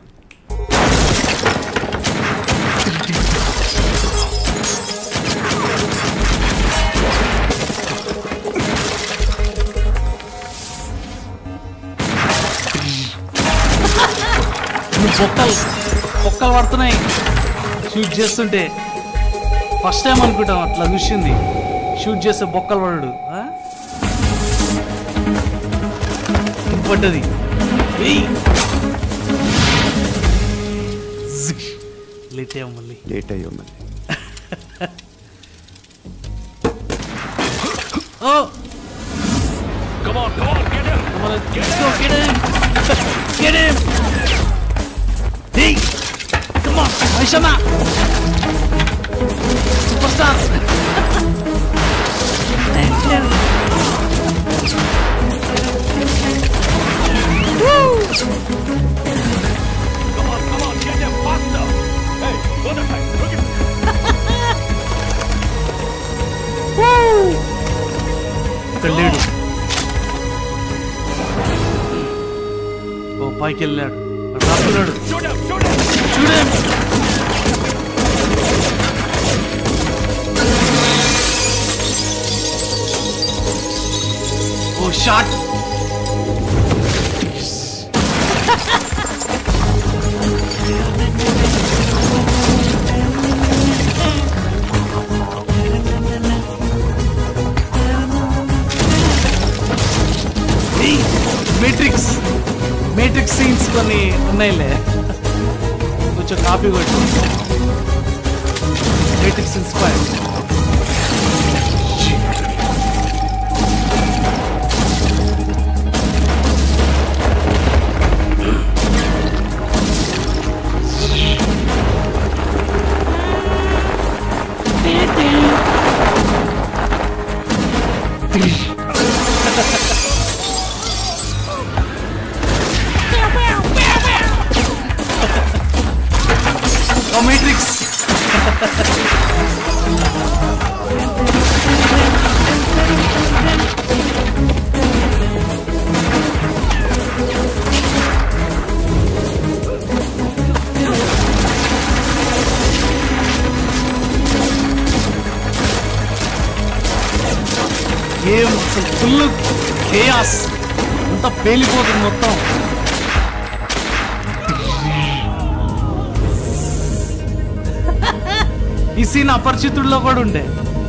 నువ్వు బొక్కలు బొక్కలు పడుతున్నాయి షూట్ చేస్తుంటే ఫస్ట్ టైం అనుకుంటాం అట్లా చూసింది షూట్ చేస్తే బొక్కలు పడడు ఆ? పడ్డది ఏయ్. జిక్. లేట్ అయ్యాం మళ్ళీ లేట్ అయ్యో మళ్ళీ ఓ Come on, come on, get him. Come on, let's go, get him. Get him. Hey, come on, Aishama. Superstars. Woo. Come on, come on, get him faster. Hey, go that side. Look at Woo. ఇక్కడ లేడు ఓ పైకి వెళ్ళాడు అక్కడ రాస్తున్నాడు చూడే ఓ shot Matrix Matrix scenes కొన్ని ఉన్నాయిలే కొంచెం కాపీ కొట్టు మేట్రిక్స్ ఇన్స్పైర్ మేట్రిక్స్ ఏం అసలు ఫుల్ కేయాస్ అంతా పేలిపోతుంది మొత్తం ఈ సీన్ అపరిచితుల్లో కూడా ఉండే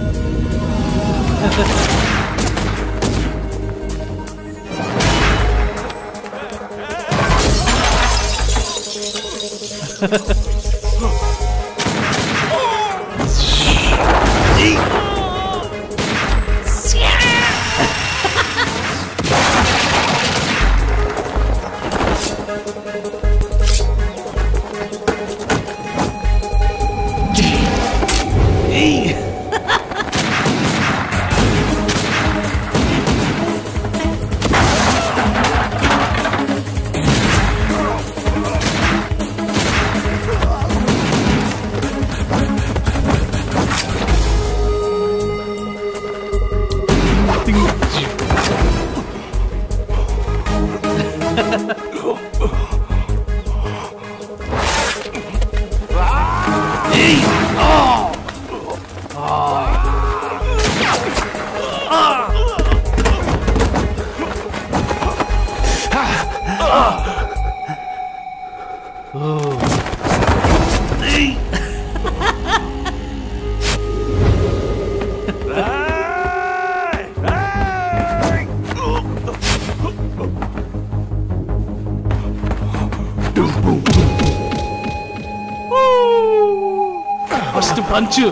ఫస్ట్ పంచ్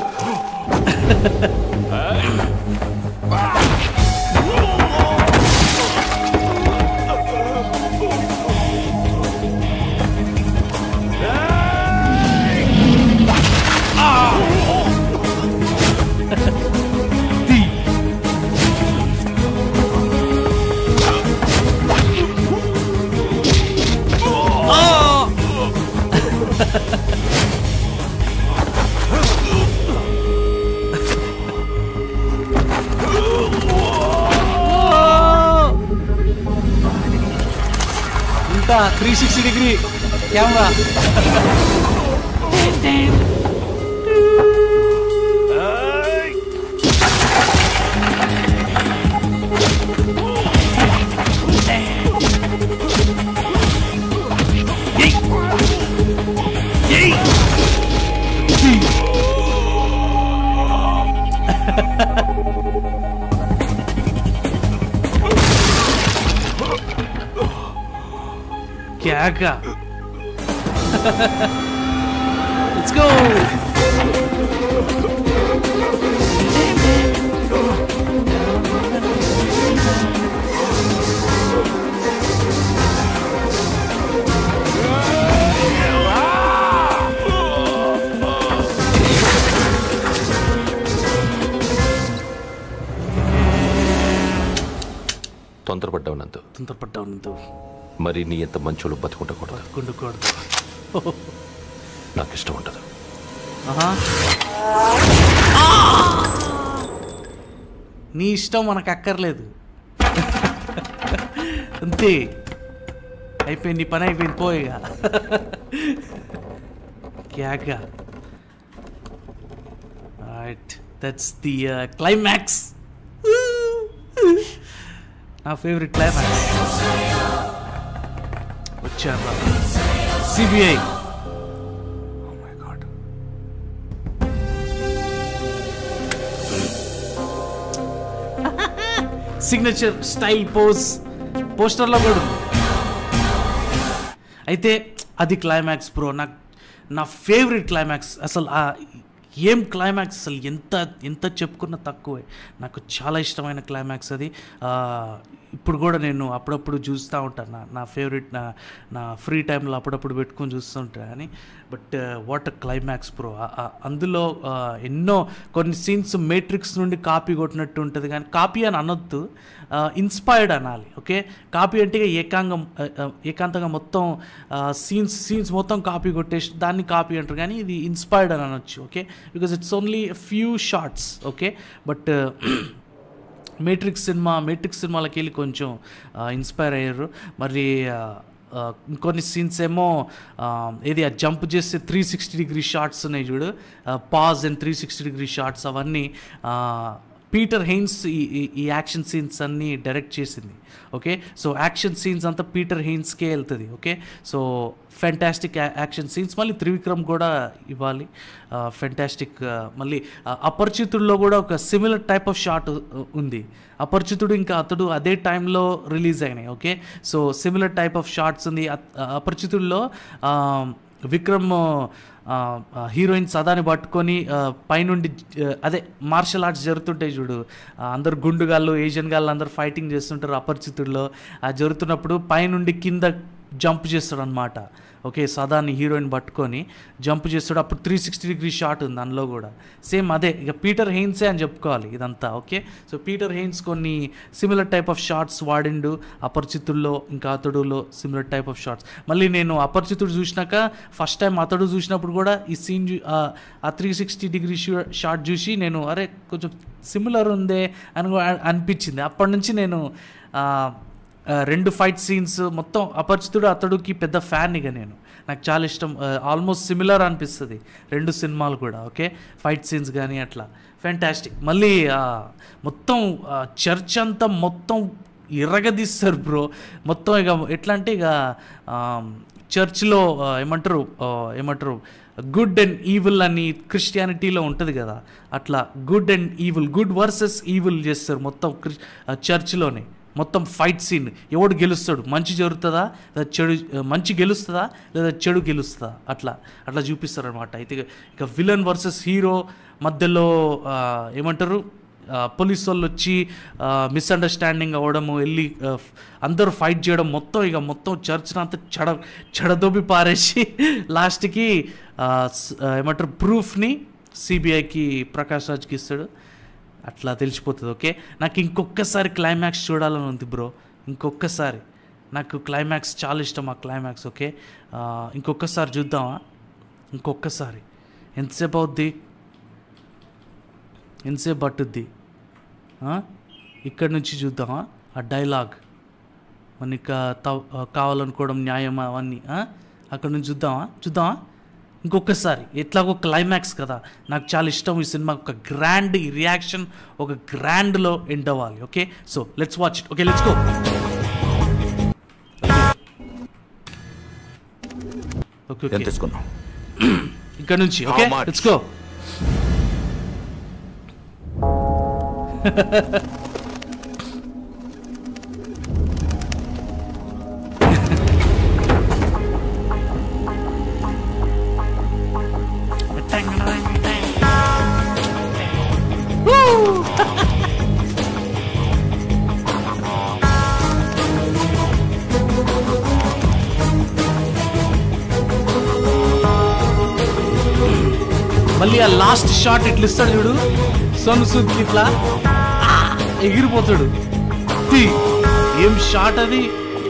ఇంకా త్రీ సిక్స్టీ డిగ్రీ కెమెరా క్యాక లెట్స్ గో తొందరపడ్డావు నందు తొందరపడ్డావు నందు మరి నీ ఎంత మంచోళ్ళు బతుకుండకూడదు కుండుకూడదు నాకు ఇష్టం ఉండదు ఆహా. నీ ఇష్టం మనకు అక్కర్లేదు అంతే అయిపోయింది నీ పని అయిపోయింది పోయిగా క్యాగా రైట్ దట్స్ ది క్లైమాక్స్ నా ఫేవరెట్ క్లైమాక్స్ వచ్చారా సిబిఐ సిగ్నేచర్ స్టైల్ పోజ్ పోస్టర్లో కూడా ఉంది అయితే అది క్లైమాక్స్ బ్రో నాకు నా ఫేవరెట్ క్లైమాక్స్ అసలు ఆ ఏం క్లైమాక్స్ అసలు ఎంత ఎంత చెప్పుకున్నా తక్కువే నాకు చాలా ఇష్టమైన క్లైమాక్స్ అది ఆ, ఇప్పుడు కూడా నేను అప్పుడప్పుడు చూస్తూ ఉంటాను నా నా ఫేవరెట్ నా నా ఫ్రీ టైంలో అప్పుడప్పుడు పెట్టుకొని చూస్తుంటా అని బట్ వాట్ క్లైమాక్స్ బ్రో అందులో ఆ, ఎన్నో కొన్ని సీన్స్ మేట్రిక్స్ నుండి కాపీ కొట్టినట్టు ఉంటుంది కానీ కాపీ అని అనొద్దు ఇన్స్పైర్డ్ అనాలి ఓకే కాపీ అంటే ఇక ఏకాంగం ఆ, ఆ, ఏకాంతంగా మొత్తం సీన్స్ సీన్స్ మొత్తం కాపీ కొట్టేసి దాన్ని కాపీ అంటారు కానీ ఇది ఇన్స్పైర్డ్ అని అనొచ్చు okay because it's only few shots okay but Matrix cinema Matrix సినిమాలకి వెళ్ళి కొంచెం ఇన్స్పైర్ అయ్యారు మరి ఆ, ఆ, ఇంకొన్ని సీన్స్ ఏమో ఆ, ఏది ఆ జంప్ చేస్తే త్రీ సిక్స్టీ డిగ్రీ షార్ట్స్ ఉన్నాయి చూడు pause and three sixty degree shots అవన్నీ ఆ, పీటర్ హెయిన్స్ ఈ ఈ- ఈ యాక్షన్ సీన్స్ అన్నీ డైరెక్ట్ చేసింది ఓకే సో యాక్షన్ సీన్స్ అంతా పీటర్ హెయిన్స్కే వెళ్తుంది okay so fantastic action scenes మళ్ళీ త్రివిక్రమ్ కూడా ఇవ్వాలి ఫెంటాస్టిక్ మళ్ళీ ఆ, అపరిచితుల్లో కూడా ఒక సిమిలర్ టైప్ ఆఫ్ షాట్ ఉంది అపరిచితుడు ఇంకా అతడు అదే టైంలో రిలీజ్ అయినాయి okay so similar type of shots ఉంది అత్- అపరిచితుల్లో ఆ, విక్రమ్ ఆ, ఆ, హీరోయిన్ సదాని పట్టుకొని ఆ, పైనుండి ఆ, అదే మార్షల్ ఆర్ట్స్ జరుగుతుంటాయి చూడు ఆ, అందరు గుండుగాళ్ళు ఏషియన్ గాళ్ళు అందరు ఫైటింగ్ చేస్తుంటారు అపరిచితుల్లో ఆ జరుగుతున్నప్పుడు పైనుండి కింద జంప్ చేస్తాడు అనమాట ఓకే సదాని హీరోయిన్ పట్టుకొని జంప్ చేస్తాడు అప్పుడు త్రీ సిక్స్టీ డిగ్రీ షాట్ ఉంది అందులో కూడా సేమ్ అదే ఇక పీటర్ హెయిన్సే అని చెప్పుకోవాలి ఇదంతా ఓకే సో పీటర్ హెయిన్స్ కొన్ని సిమిలర్ టైప్ ఆఫ్ షార్ట్స్ వాడిండు అపరిచితుల్లో ఇంకా అతడులో సిమిలర్ టైప్ ఆఫ్ షార్ట్స్ మళ్ళీ నేను అపరిచితుడు చూసినాక ఫస్ట్ టైం అతడు చూసినప్పుడు కూడా ఈ సీన్ ఆ త్రీ సిక్స్టీ డిగ్రీ షార్ట్ చూసి నేను అరే కొంచెం సిమిలర్ ఉందే అని కూడా అనిపించింది అప్పటి నుంచి నేను ఆ, ఆ, రెండు ఫైట్ సీన్స్ మొత్తం అపరిచితుడు అతడుకి పెద్ద ఫ్యాన్ ఇక నేను నాకు చాలా ఇష్టం ఆల్మోస్ట్ సిమిలర్ అనిపిస్తుంది రెండు సినిమాలు కూడా ఓకే ఫైట్ సీన్స్ కానీ అట్లా ఫ్యాంటాస్టిక్ మళ్ళీ ఆ, మొత్తం చర్చ్ అంతా మొత్తం ఎర్రగదీస్తారు బ్రో మొత్తం ఇక ఎట్లా అంటే ఇక చర్చ్లో ఏమంటారు ఆ, ఏమంటారు గుడ్ అండ్ ఈవిల్ అని క్రిస్టియానిటీలో ఉంటుంది కదా అట్లా good and evil good versus evil చేస్తారు మొత్తం క్రిస్ చర్చ్లోనే మొత్తం ఫైట్ సీన్ ఎవడు గెలుస్తాడు మంచి జరుగుతుందా లేదా చెడు మంచి గెలుస్తుందా లేదా చెడు గెలుస్తుందా అట్లా అట్లా చూపిస్తారు అనమాట అయితే ఇక విలన్ వర్సెస్ హీరో మధ్యలో ఆ, ఏమంటారు ఆ, పోలీస్ వాళ్ళు వచ్చి మిస్అండర్స్టాండింగ్ అవ్వడము వెళ్ళి ఆ, ఫ్- అందరూ ఫైట్ చేయడం మొత్తం ఇక మొత్తం చర్చ్ని అంతా చెడ చెడదొబ్బి పారేసి లాస్ట్కి ఆ, స్- ఆ, ఏమంటారు ప్రూఫ్ని సిబిఐకి ప్రకాష్ రాజ్కి ఇస్తాడు అట్లా తెలిసిపోతుంది ఓకే నాకు ఇంకొకసారి క్లైమాక్స్ చూడాలని ఉంది బ్రో ఇంకొకసారి నాకు క్లైమాక్స్ చాలా ఇష్టం ఆ క్లైమాక్స్ ఓకే ఆ, ఇంకొకసారి చూద్దామా ఇంకొకసారి ఎంతసేపు అవుద్ది ఎంతసేపు పట్టుద్ది ఆ? ఇక్కడి నుంచి చూద్దామా ఆ డైలాగ్ మనకి కావాలనుకోవడం న్యాయమా అవన్నీ ఆ? అక్కడ నుంచి చూద్దామా చూద్దామా ఇంకొకసారి ఎట్లాగో క్లైమాక్స్ కదా నాకు చాలా ఇష్టం ఈ సినిమా ఒక గ్రాండ్ రియాక్షన్ ఒక గ్రాండ్లో ఎండ్ అవ్వాలి okay so let's watch it okay let's go okay ఎంత తీసుకున్నావు ఇక్కడ నుంచి okay How much? Let's go మళ్ళీ ఆ లాస్ట్ షాట్ ఇట్లా ఇస్తాడు చూడు సోను సూద్ ఇట్లా ఆ, ఎగిరిపోతాడు తీ. ఏం షాట్ అది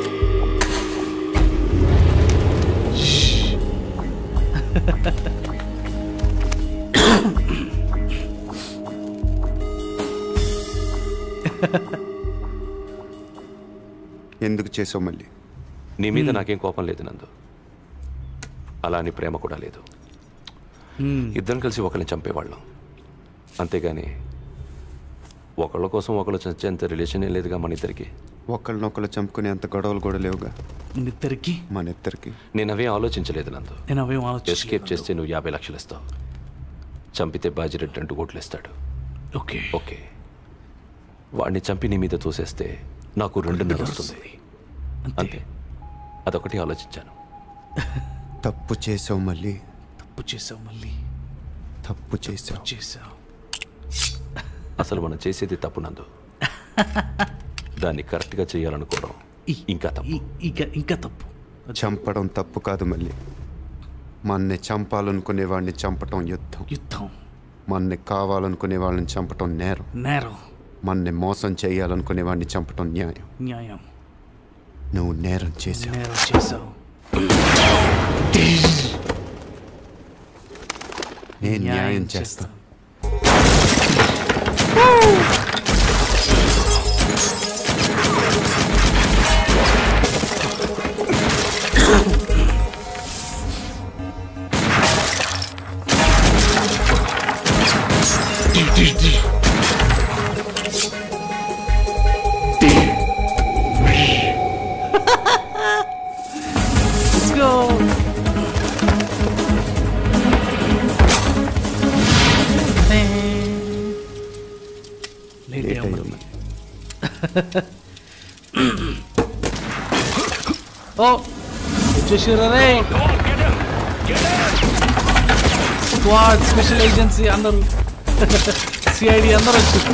ఎందుకు చేసావు మళ్ళీ నీ మీద నాకేం కోపం లేదు నందు అలా అని ప్రేమ కూడా లేదు ఇద్దరం కలిసి ఒకరిని చంపేవాళ్ళం అంతేగాని ఒకళ్ళ కోసం ఒకళ్ళు చచ్చేంత రిలేషనే లేదుగా మన ఇద్దరికి ఒకళ్ళనొకళ్ళు చంపుకునే అంత గొడవలు కూడా లేవుగా ఇద్దరికి మన ఇద్దరికి నేను అవే ఆలోచించలేదు నందు నేను అవేం ఆలోచించలేదు. ఎస్కేప్ చేస్తే నువ్వు యాభై లక్షలు ఇస్తావు చంపితే బాజిరెడ్డి రెండు కోట్లు ఇస్తాడు ఓకే ఓకే వాడిని చంపి నీ మీద తోసేస్తే నాకు రెండున్నర వస్తుంది అంతే అదొకటి ఆలోచించాను తప్పు చేసావు మళ్ళీ తప్పు చేసావు మళ్ళీ తప్పు చేశావు చేసావు అసలు మనం చేసేది తప్పు నందు దాన్ని కరెక్ట్గా చేయాలనుకోవడం ఇంకా తప్పు ఇంకా ఇంకా తప్పు చంపడం తప్పు కాదు మళ్ళీ మన్ని చంపాలనుకునే వాడిని చంపటం యుద్ధం యుద్ధం మన్ని కావాలనుకునే వాళ్ళని చంపటం నేరం నేరం మన్ని మోసం చేయాలనుకునే వాడిని చంపటం న్యాయం న్యాయం నువ్వు నేరం చేశావు నేరం చేసావు నేను న్యాయం చేస్తాను Let's go. లేట్ లేట్ అయ్యాం అయింది. ఓ వచ్చేసారా రే స్క్వాడ్ స్పెషల్ ఏజెన్సీ అందరూ సిఐడి అందరూ వచ్చారు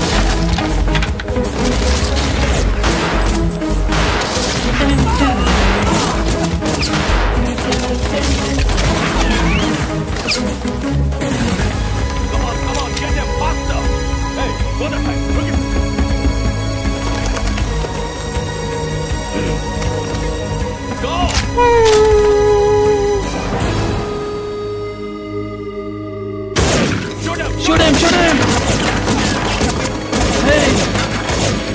Shoot him, shoot him! Hey!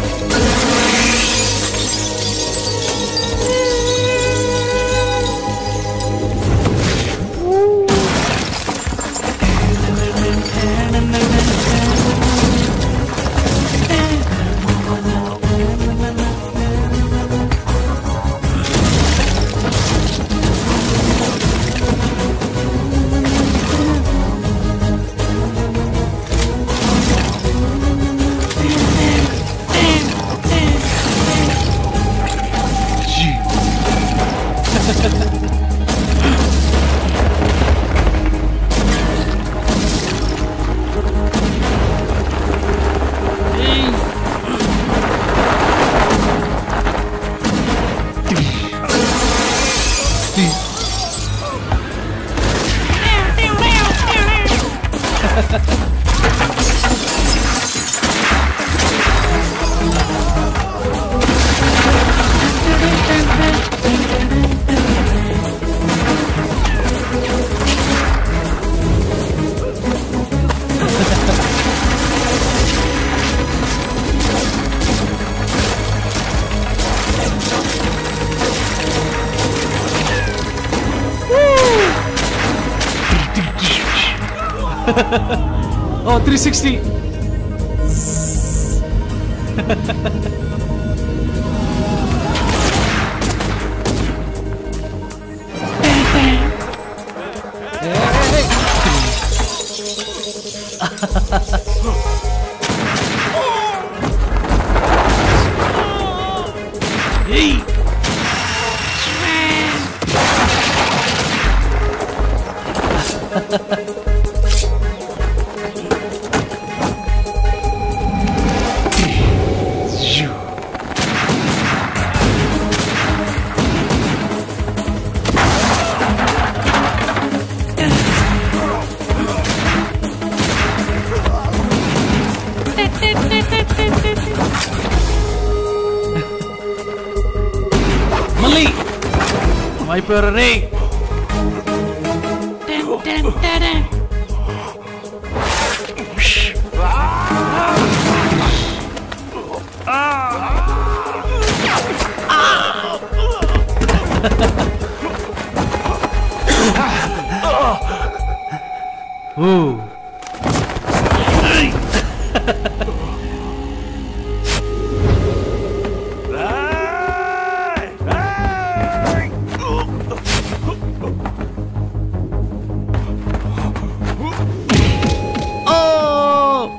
oh, 360. Hey! మళ్ళీ అయిపోయారు రే Ooh. Oh!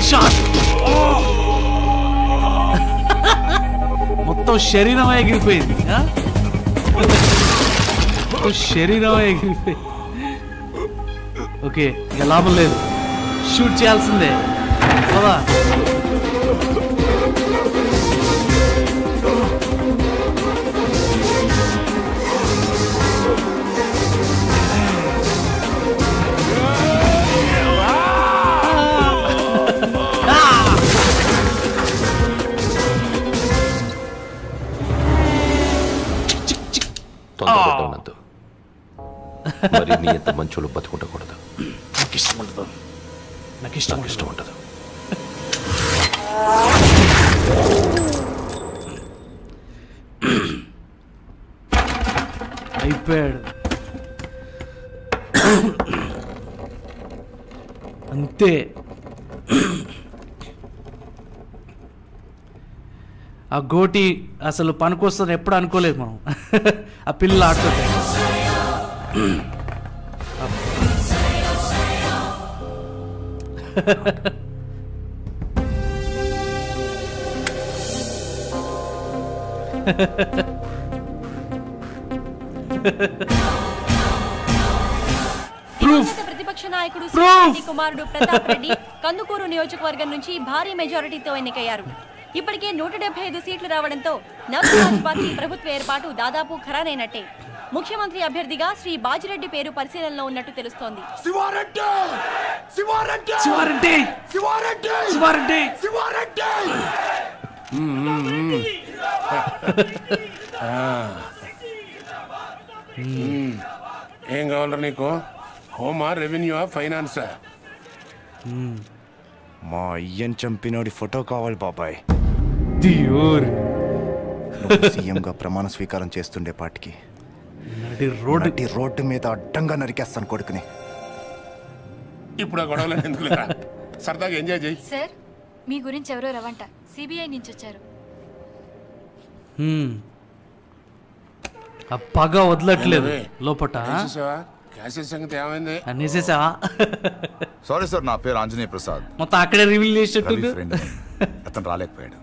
షాట్ మొత్తం శరీరం ఎగిరిపోయింది ఆ? మొత్తం శరీరం ఎగిరిపోయింది ఓకే ఇక లాభం లేదు షూట్ చేయాల్సిందే కదా తొందరపడ్డావు నందు మరి నీ ఎంత మంచోళ్ళు బతుకుండకూడదు నాకు ఇష్టం ఉండదు నాకు ఇష్టం నాకు ఇష్టం ఉండదు అయిపోయాడు అంతే ఆ గోటి అసలు పనికొస్తుంది ఎప్పుడు అనుకోలేదు మనం ఆ పిల్లలు ఆడుతుంటే దివంగత ప్రతిపక్ష నాయకుడు శ్రీరెడ్డి కుమారుడు ప్రతాప్ రెడ్డి కందుకూరు నియోజకవర్గం నుంచి భారీ మెజారిటీతో ఎన్నికయ్యారు ఇప్పటికే నూట డెబ్బై ఐదు సీట్లు రావడంతో నవసమాజ్ పార్టీ ప్రభుత్వ ఏర్పాటు దాదాపు ఖరారైనట్టే ముఖ్యమంత్రి అభ్యర్థిగా శ్రీ బాజిరెడ్డి పేరు పరిశీలనలో ఉన్నట్టు తెలుస్తోంది శివారెడ్డి శివారెడ్డి శివారెడ్డి శివారెడ్డి శివారెడ్డి శివారెడ్డి ఏం కావాలరా నీకు హోమా రెవెన్యూ ఫైనాన్సా మా అయ్యని చంపినోడి ఫోటో కావాలి బాబాయ్ దియోర్ సీఎంగా ప్రమాణ స్వీకారం చేస్తుండే పాటికి నడి రోడ్డు నడి రోడ్డు మీద అడ్డంగా నరికేస్తాను కొడుకుని ఇప్పుడు ఆ గొడవలు ఎందుకు లేదా సరదాగా ఎంజాయ్ చేయి సార్ మీ గురించి ఎవరో రవంట సిబిఐ నుంచి వచ్చారు హ్మ్. ఆ పగ వదలట్లేదు ఏంటది? లోపట చూసావా క్యాసెట్ సంగతి ఏమైంది అనేసేసావా సారీ సార్ నా పేరు ఆంజనేయ ప్రసాద్ మొత్తం అక్కడే రివీల్ రవి చేసేట్టు ఫ్రెండ్ అతను రాలేకపోయాడు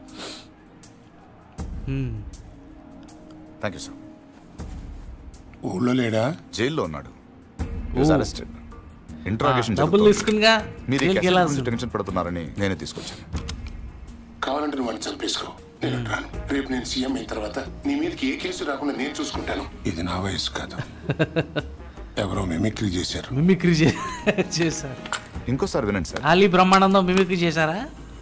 థ్యాంక్ యూ సార్ ఊళ్ళో లేడా జైల్లో ఉన్నాడు ఓ. అరెస్టెడ్ ఇంట్రాగేషన్ ఆ, డబ్బులు తీసుకునిగా మీరు ఈ జైలుకి కేసు వెళ్ళాల్సి గురించి టెన్షన్ పడుతున్నారని నేనే తీసుకొచ్చాను కావాలంటే నువ్వు వాడిని చంపేసుకో నేను రాను రేపు నేను సీఎం అయిన తర్వాత నీ మీదకి ఏ కేసు రాకుండా నేను చూసుకుంటాను ఇది నా వయసు కాదు ఎవరో మిమిక్రీ చేశారు మిమిక్రీ చే- చేశారు ఇంకోసారి వినండి సార్ ఆలీ బ్రహ్మానందం మిమిక్రీ చేశారా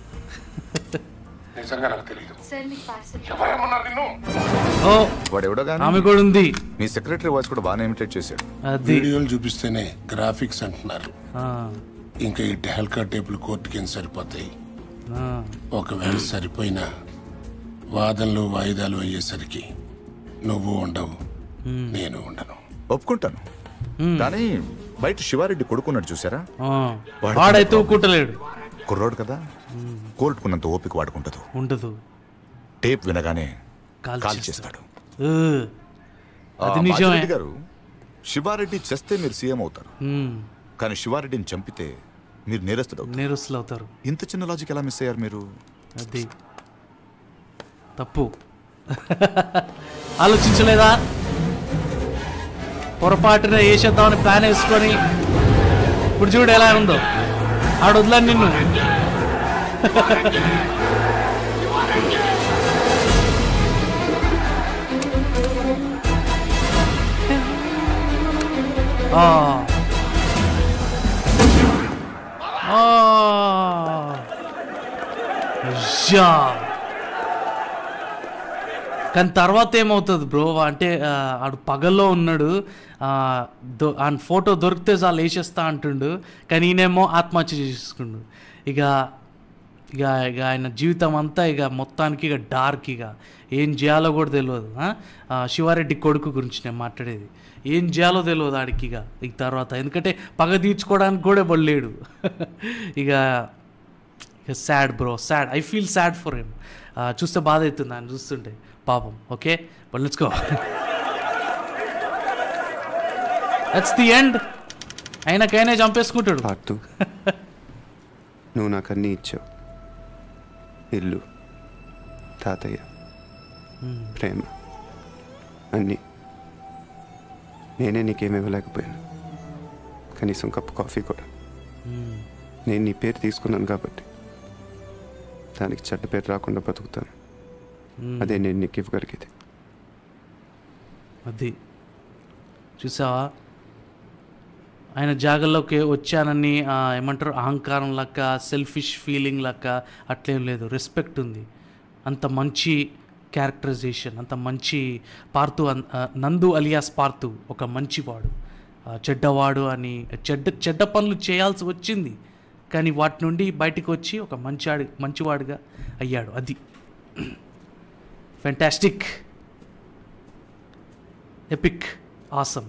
నిజంగా నాకు తెలియదు సార్ మీకు పార్సల్ ఎవరేమన్నారు నిన్ను ఓ వాడు ఎవడో కానీ ఆమె కూడా ఉంది మీ సెక్రటరీ వాయిస్ కూడా బాగానే ఇమిటేట్ చేశాడు అది వీడియోలు చూపిస్తేనే గ్రాఫిక్స్ అంటున్నారు ఆ, ఇంకా ఈ డెహల్కా టేపులు కోర్టుకి ఏం సరిపోతాయి ఆ. ఒకవేళ సరిపోయినా వాదనలు వాయిదాలు అయ్యేసరికి నువ్వు ఉండవు నేను ఉండను ఒప్పుకుంటాను కానీ బయట శివారెడ్డి కొడుకున్నాడు చూసారా ఆ. వాడికి వాడైతే problem. ఊరుకుంటలేడు కుర్రోడు కదా కోర్టుకున్నంత ఓపిక వాడుకుంటదు ఉండదు టేప్ వినగానే కాల్ కాల్ చేస్తాడు. చేస్తాడు ఊ. ఆ, అది నిజమే బాజిరెడ్డి గారు శివారెడ్డి చేస్తే మీరు సీఎం అవుతారు ఉమ్, కానీ శివారెడ్డిని చంపితే మీరు నేరస్తుడు అవుతారు. నేరస్తులు అవుతారు ఇంత చిన్న లాజిక్ ఎలా మిస్ అయ్యారు మీరు అది తప్పు ఆలోచించలేదా పొరపాటున వేసేద్దామని ప్లాన్ వేసుకొని ఇప్పుడు చూడు ఎలా ఉందో ఆడు వదలని నిన్ను ఆ. ఆ. అయ్యా కానీ తర్వాత ఏమవుతుంది బ్రో అంటే ఆ, ఆడు పగల్లో ఉన్నాడు ఆ, దొ- ఆ ఫోటో దొరికితే చాలు వేసేస్తా అంటుండు కానీ ఈయనేమో ఆత్మహత్య చేసుకుండు ఇక ఇక ఇక ఆయన జీవితం అంతా ఇక మొత్తానికి ఇక డార్క్ ఇక ఏం చేయాలో కూడా తెలియదు ఆ? ఆ, శివారెడ్డి కొడుకు గురించి నేను మాట్లాడేది ఏం చేయాలో తెలియదు ఆడికి ఇక ఇక తర్వాత ఎందుకంటే పగ తీర్చుకోవడానికి కూడా పడలేడు ఇక ఇక sad bro sad I feel sad for him చూస్తే బాధ అవుతుంది ఆయన చూస్తుంటే పాపం okay but let's go that's the end అయినాకైనా చంపేసుకుంటాడు పార్తు నువ్వు నాకు అన్నీ ఇచ్చావు ఇల్లు తాతయ్య మ్మ్. ప్రేమ అన్నీ నేనే నీకేమి ఇవ్వలేకపోయాను కనీసం కప్పు కాఫీ కూడా మ్మ్. నేను నీ పేరు తీసుకున్నాను కాబట్టి దానికి చెడ్డ పేరు రాకుండా బతుకుతాను మ్మ్. అదే నేను నీకు ఇవ్వగలిగేది అది చూసావా ఆయన జాగల్లోకి వచ్చానని ఆ, ఏమంటారు అహంకారం లెక్క సెల్ఫిష్ ఫీలింగ్ లెక్క అట్లేం లేదు రెస్పెక్ట్ ఉంది అంత మంచి క్యారెక్టరైజేషన్ అంత మంచి పార్తు అన్- ఆ, నందు అలియాస్ పార్తు ఒక మంచివాడు ఆ, చెడ్డవాడు అని చెడ్డ చెడ్డ పనులు చేయాల్సి వచ్చింది కానీ వాటి నుండి బయటికి వచ్చి ఒక మంచివాడి మంచివాడిగా అయ్యాడు అది fantastic epic awesome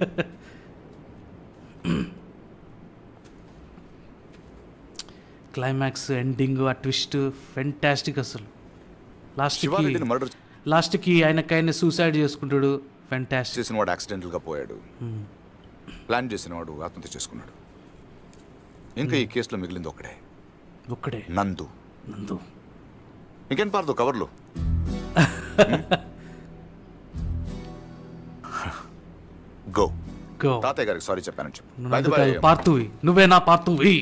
climax ending ఆ ట్విస్ట్ ఫెంటాస్టిక్ అసలు లాస్ట్కి శివారెడ్డిని మర్డర్ లాస్ట్కి ఆయనకైనా సూసైడ్ చేసుకుంటాడు ఫెంటాస్టిక్ చేసిన వాడు యాక్సిడెంటల్గా పోయాడు ప్లాన్ చేసిన వాడు ఆత్మహత్య చేసుకున్నాడు ఇంకా ఈ కేసులో మిగిలింది ఒకడే ఒక్కడే నందు నందు ఇంకేం పారదు కవర్లు గో Go. తాతయ్య గారికి సారీ చెప్పానని చెప్పు నువ్వు By the నందు way, కాదు, పార్తువి నువ్వే నా పార్తువి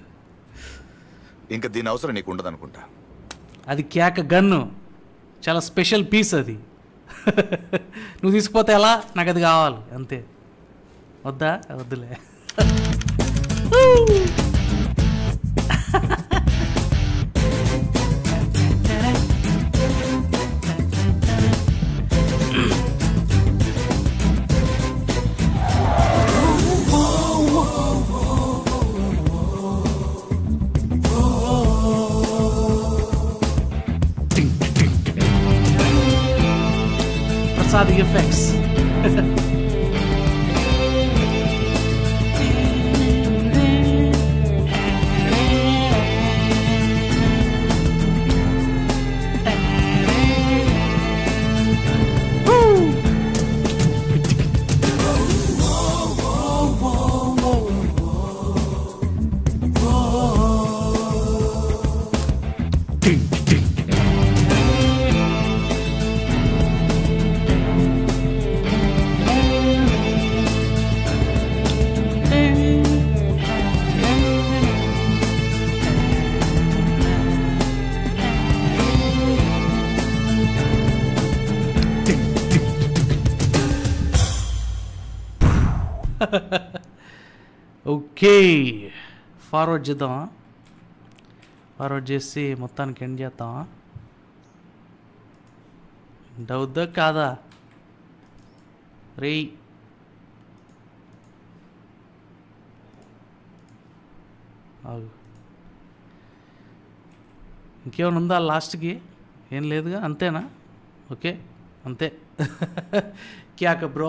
ఇంకా దీని అవసరం నీకు ఉండదు అనుకుంటా అది కేక గన్ను చాలా స్పెషల్ పీస్ అది నువ్వు తీసుకుపోతే ఎలా నాకు అది కావాలి అంతే వద్దా వద్దులే ప్రసాద్ ఎఫెక్ట్స్ ఓకే ఫార్వర్డ్ చేద్దామా ఫార్వర్డ్ చేసి మొత్తానికి ఎండ్ చేద్దామా డౌద్దా కాదా రే ఆగు ఇంకేమైనా ఉందా లాస్ట్కి ఏం లేదుగా అంతేనా ఓకే అంతే క్యాక బ్రో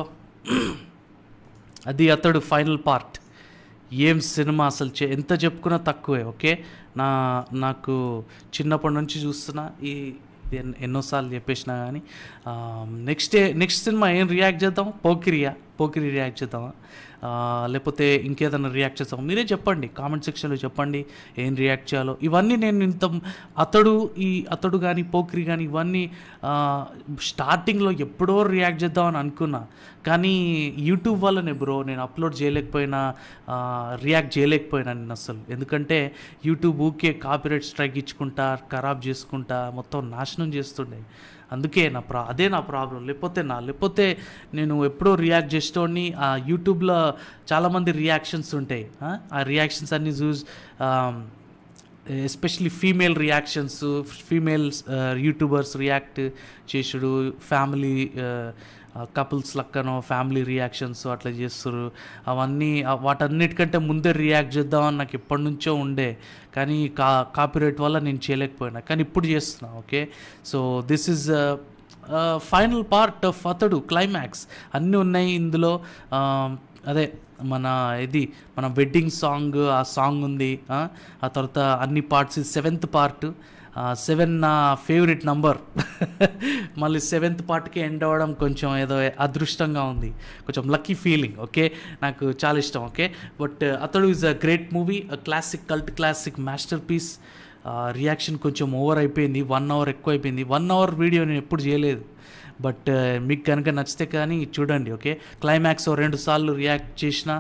అది అతడు ఫైనల్ పార్ట్ ఏం సినిమా అసలు చే ఎంత చెప్పుకున్నా తక్కువే ఓకే నా నాకు చిన్నప్పటి నుంచి చూస్తున్నా ఈ ఇది ఎన్- ఎన్నోసార్లు చెప్పేసినా కానీ నెక్స్ట్ నెక్స్ట్ సినిమా ఏం రియాక్ట్ చేద్దాం పోకిరియా పోకిరి రియాక్ట్ చేద్దామా ఆ, లేకపోతే ఇంకేదైనా రియాక్ట్ చేద్దాం మీరే చెప్పండి కామెంట్ సెక్షన్లో చెప్పండి ఏం రియాక్ట్ చేయాలో ఇవన్నీ నేను ఇంత అతడు ఈ అతడు కానీ పోకిరి కానీ ఇవన్నీ ఆ, స్టార్టింగ్లో ఎప్పుడో రియాక్ట్ చేద్దామని అనుకున్నా కానీ యూట్యూబ్ వల్లనే బ్రో నేను అప్లోడ్ చేయలేకపోయినా ఆ, రియాక్ట్ చేయలేకపోయినా నేను అసలు ఎందుకంటే యూట్యూబ్ ఊకే కాపీరైట్ స్ట్రైక్ ఇచ్చుకుంటా ఖరాబ్ చేసుకుంటా మొత్తం నాశనం చేస్తుండే అందుకే నా ప్రా అదే నా ప్రాబ్లం లేకపోతే నా లేకపోతే నేను ఎప్పుడో రియాక్ట్ చేసేటోడిని ఆ యూట్యూబ్లో చాలామంది రియాక్షన్స్ ఉంటాయి ఆ? ఆ రియాక్షన్స్ అన్నీ చూసి especially female reactions females YouTubers react చేసుడు ఫ్యామిలీ కపుల్స్ లక్కనో ఫ్యామిలీ రియాక్షన్స్ అట్లా చేస్తారు అవన్నీ ఆ వాటన్నిటికంటే ముందే రియాక్ట్ చేద్దామని నాకు ఎప్పటి నుంచో ఉండే కానీ కా కాపీరైట్ వల్ల నేను చేయలేకపోయినా కానీ ఇప్పుడు చేస్తున్నా okay so this is final part of Athadu climax అన్నీ ఉన్నాయి ఇందులో ఆ, అదే మన ఇది మన వెడ్డింగ్ సాంగ్ ఆ సాంగ్ ఉంది ఆ ఆ తర్వాత అన్ని పార్ట్స్ సెవెంత్ పార్ట్ సెవెన్ నా ఫేవరెట్ నంబర్ మళ్ళీ సెవెంత్ పార్ట్కి ఎండ్ అవ్వడం కొంచెం ఏదో అదృష్టంగా ఉంది కొంచెం లక్కీ ఫీలింగ్ ఓకే నాకు చాలా ఇష్టం okay but Athadu is a great movie classic cult classic masterpiece reaction కొంచెం ఓవర్ అయిపోయింది వన్ అవర్ ఎక్కువ అయిపోయింది వన్ అవర్ వీడియో నేను ఎప్పుడు చేయలేదు బట్ మీకు కనుక నచ్చితే కానీ చూడండి ఓకే క్లైమాక్స్ రెండు సార్లు రియాక్ట్ చేసిన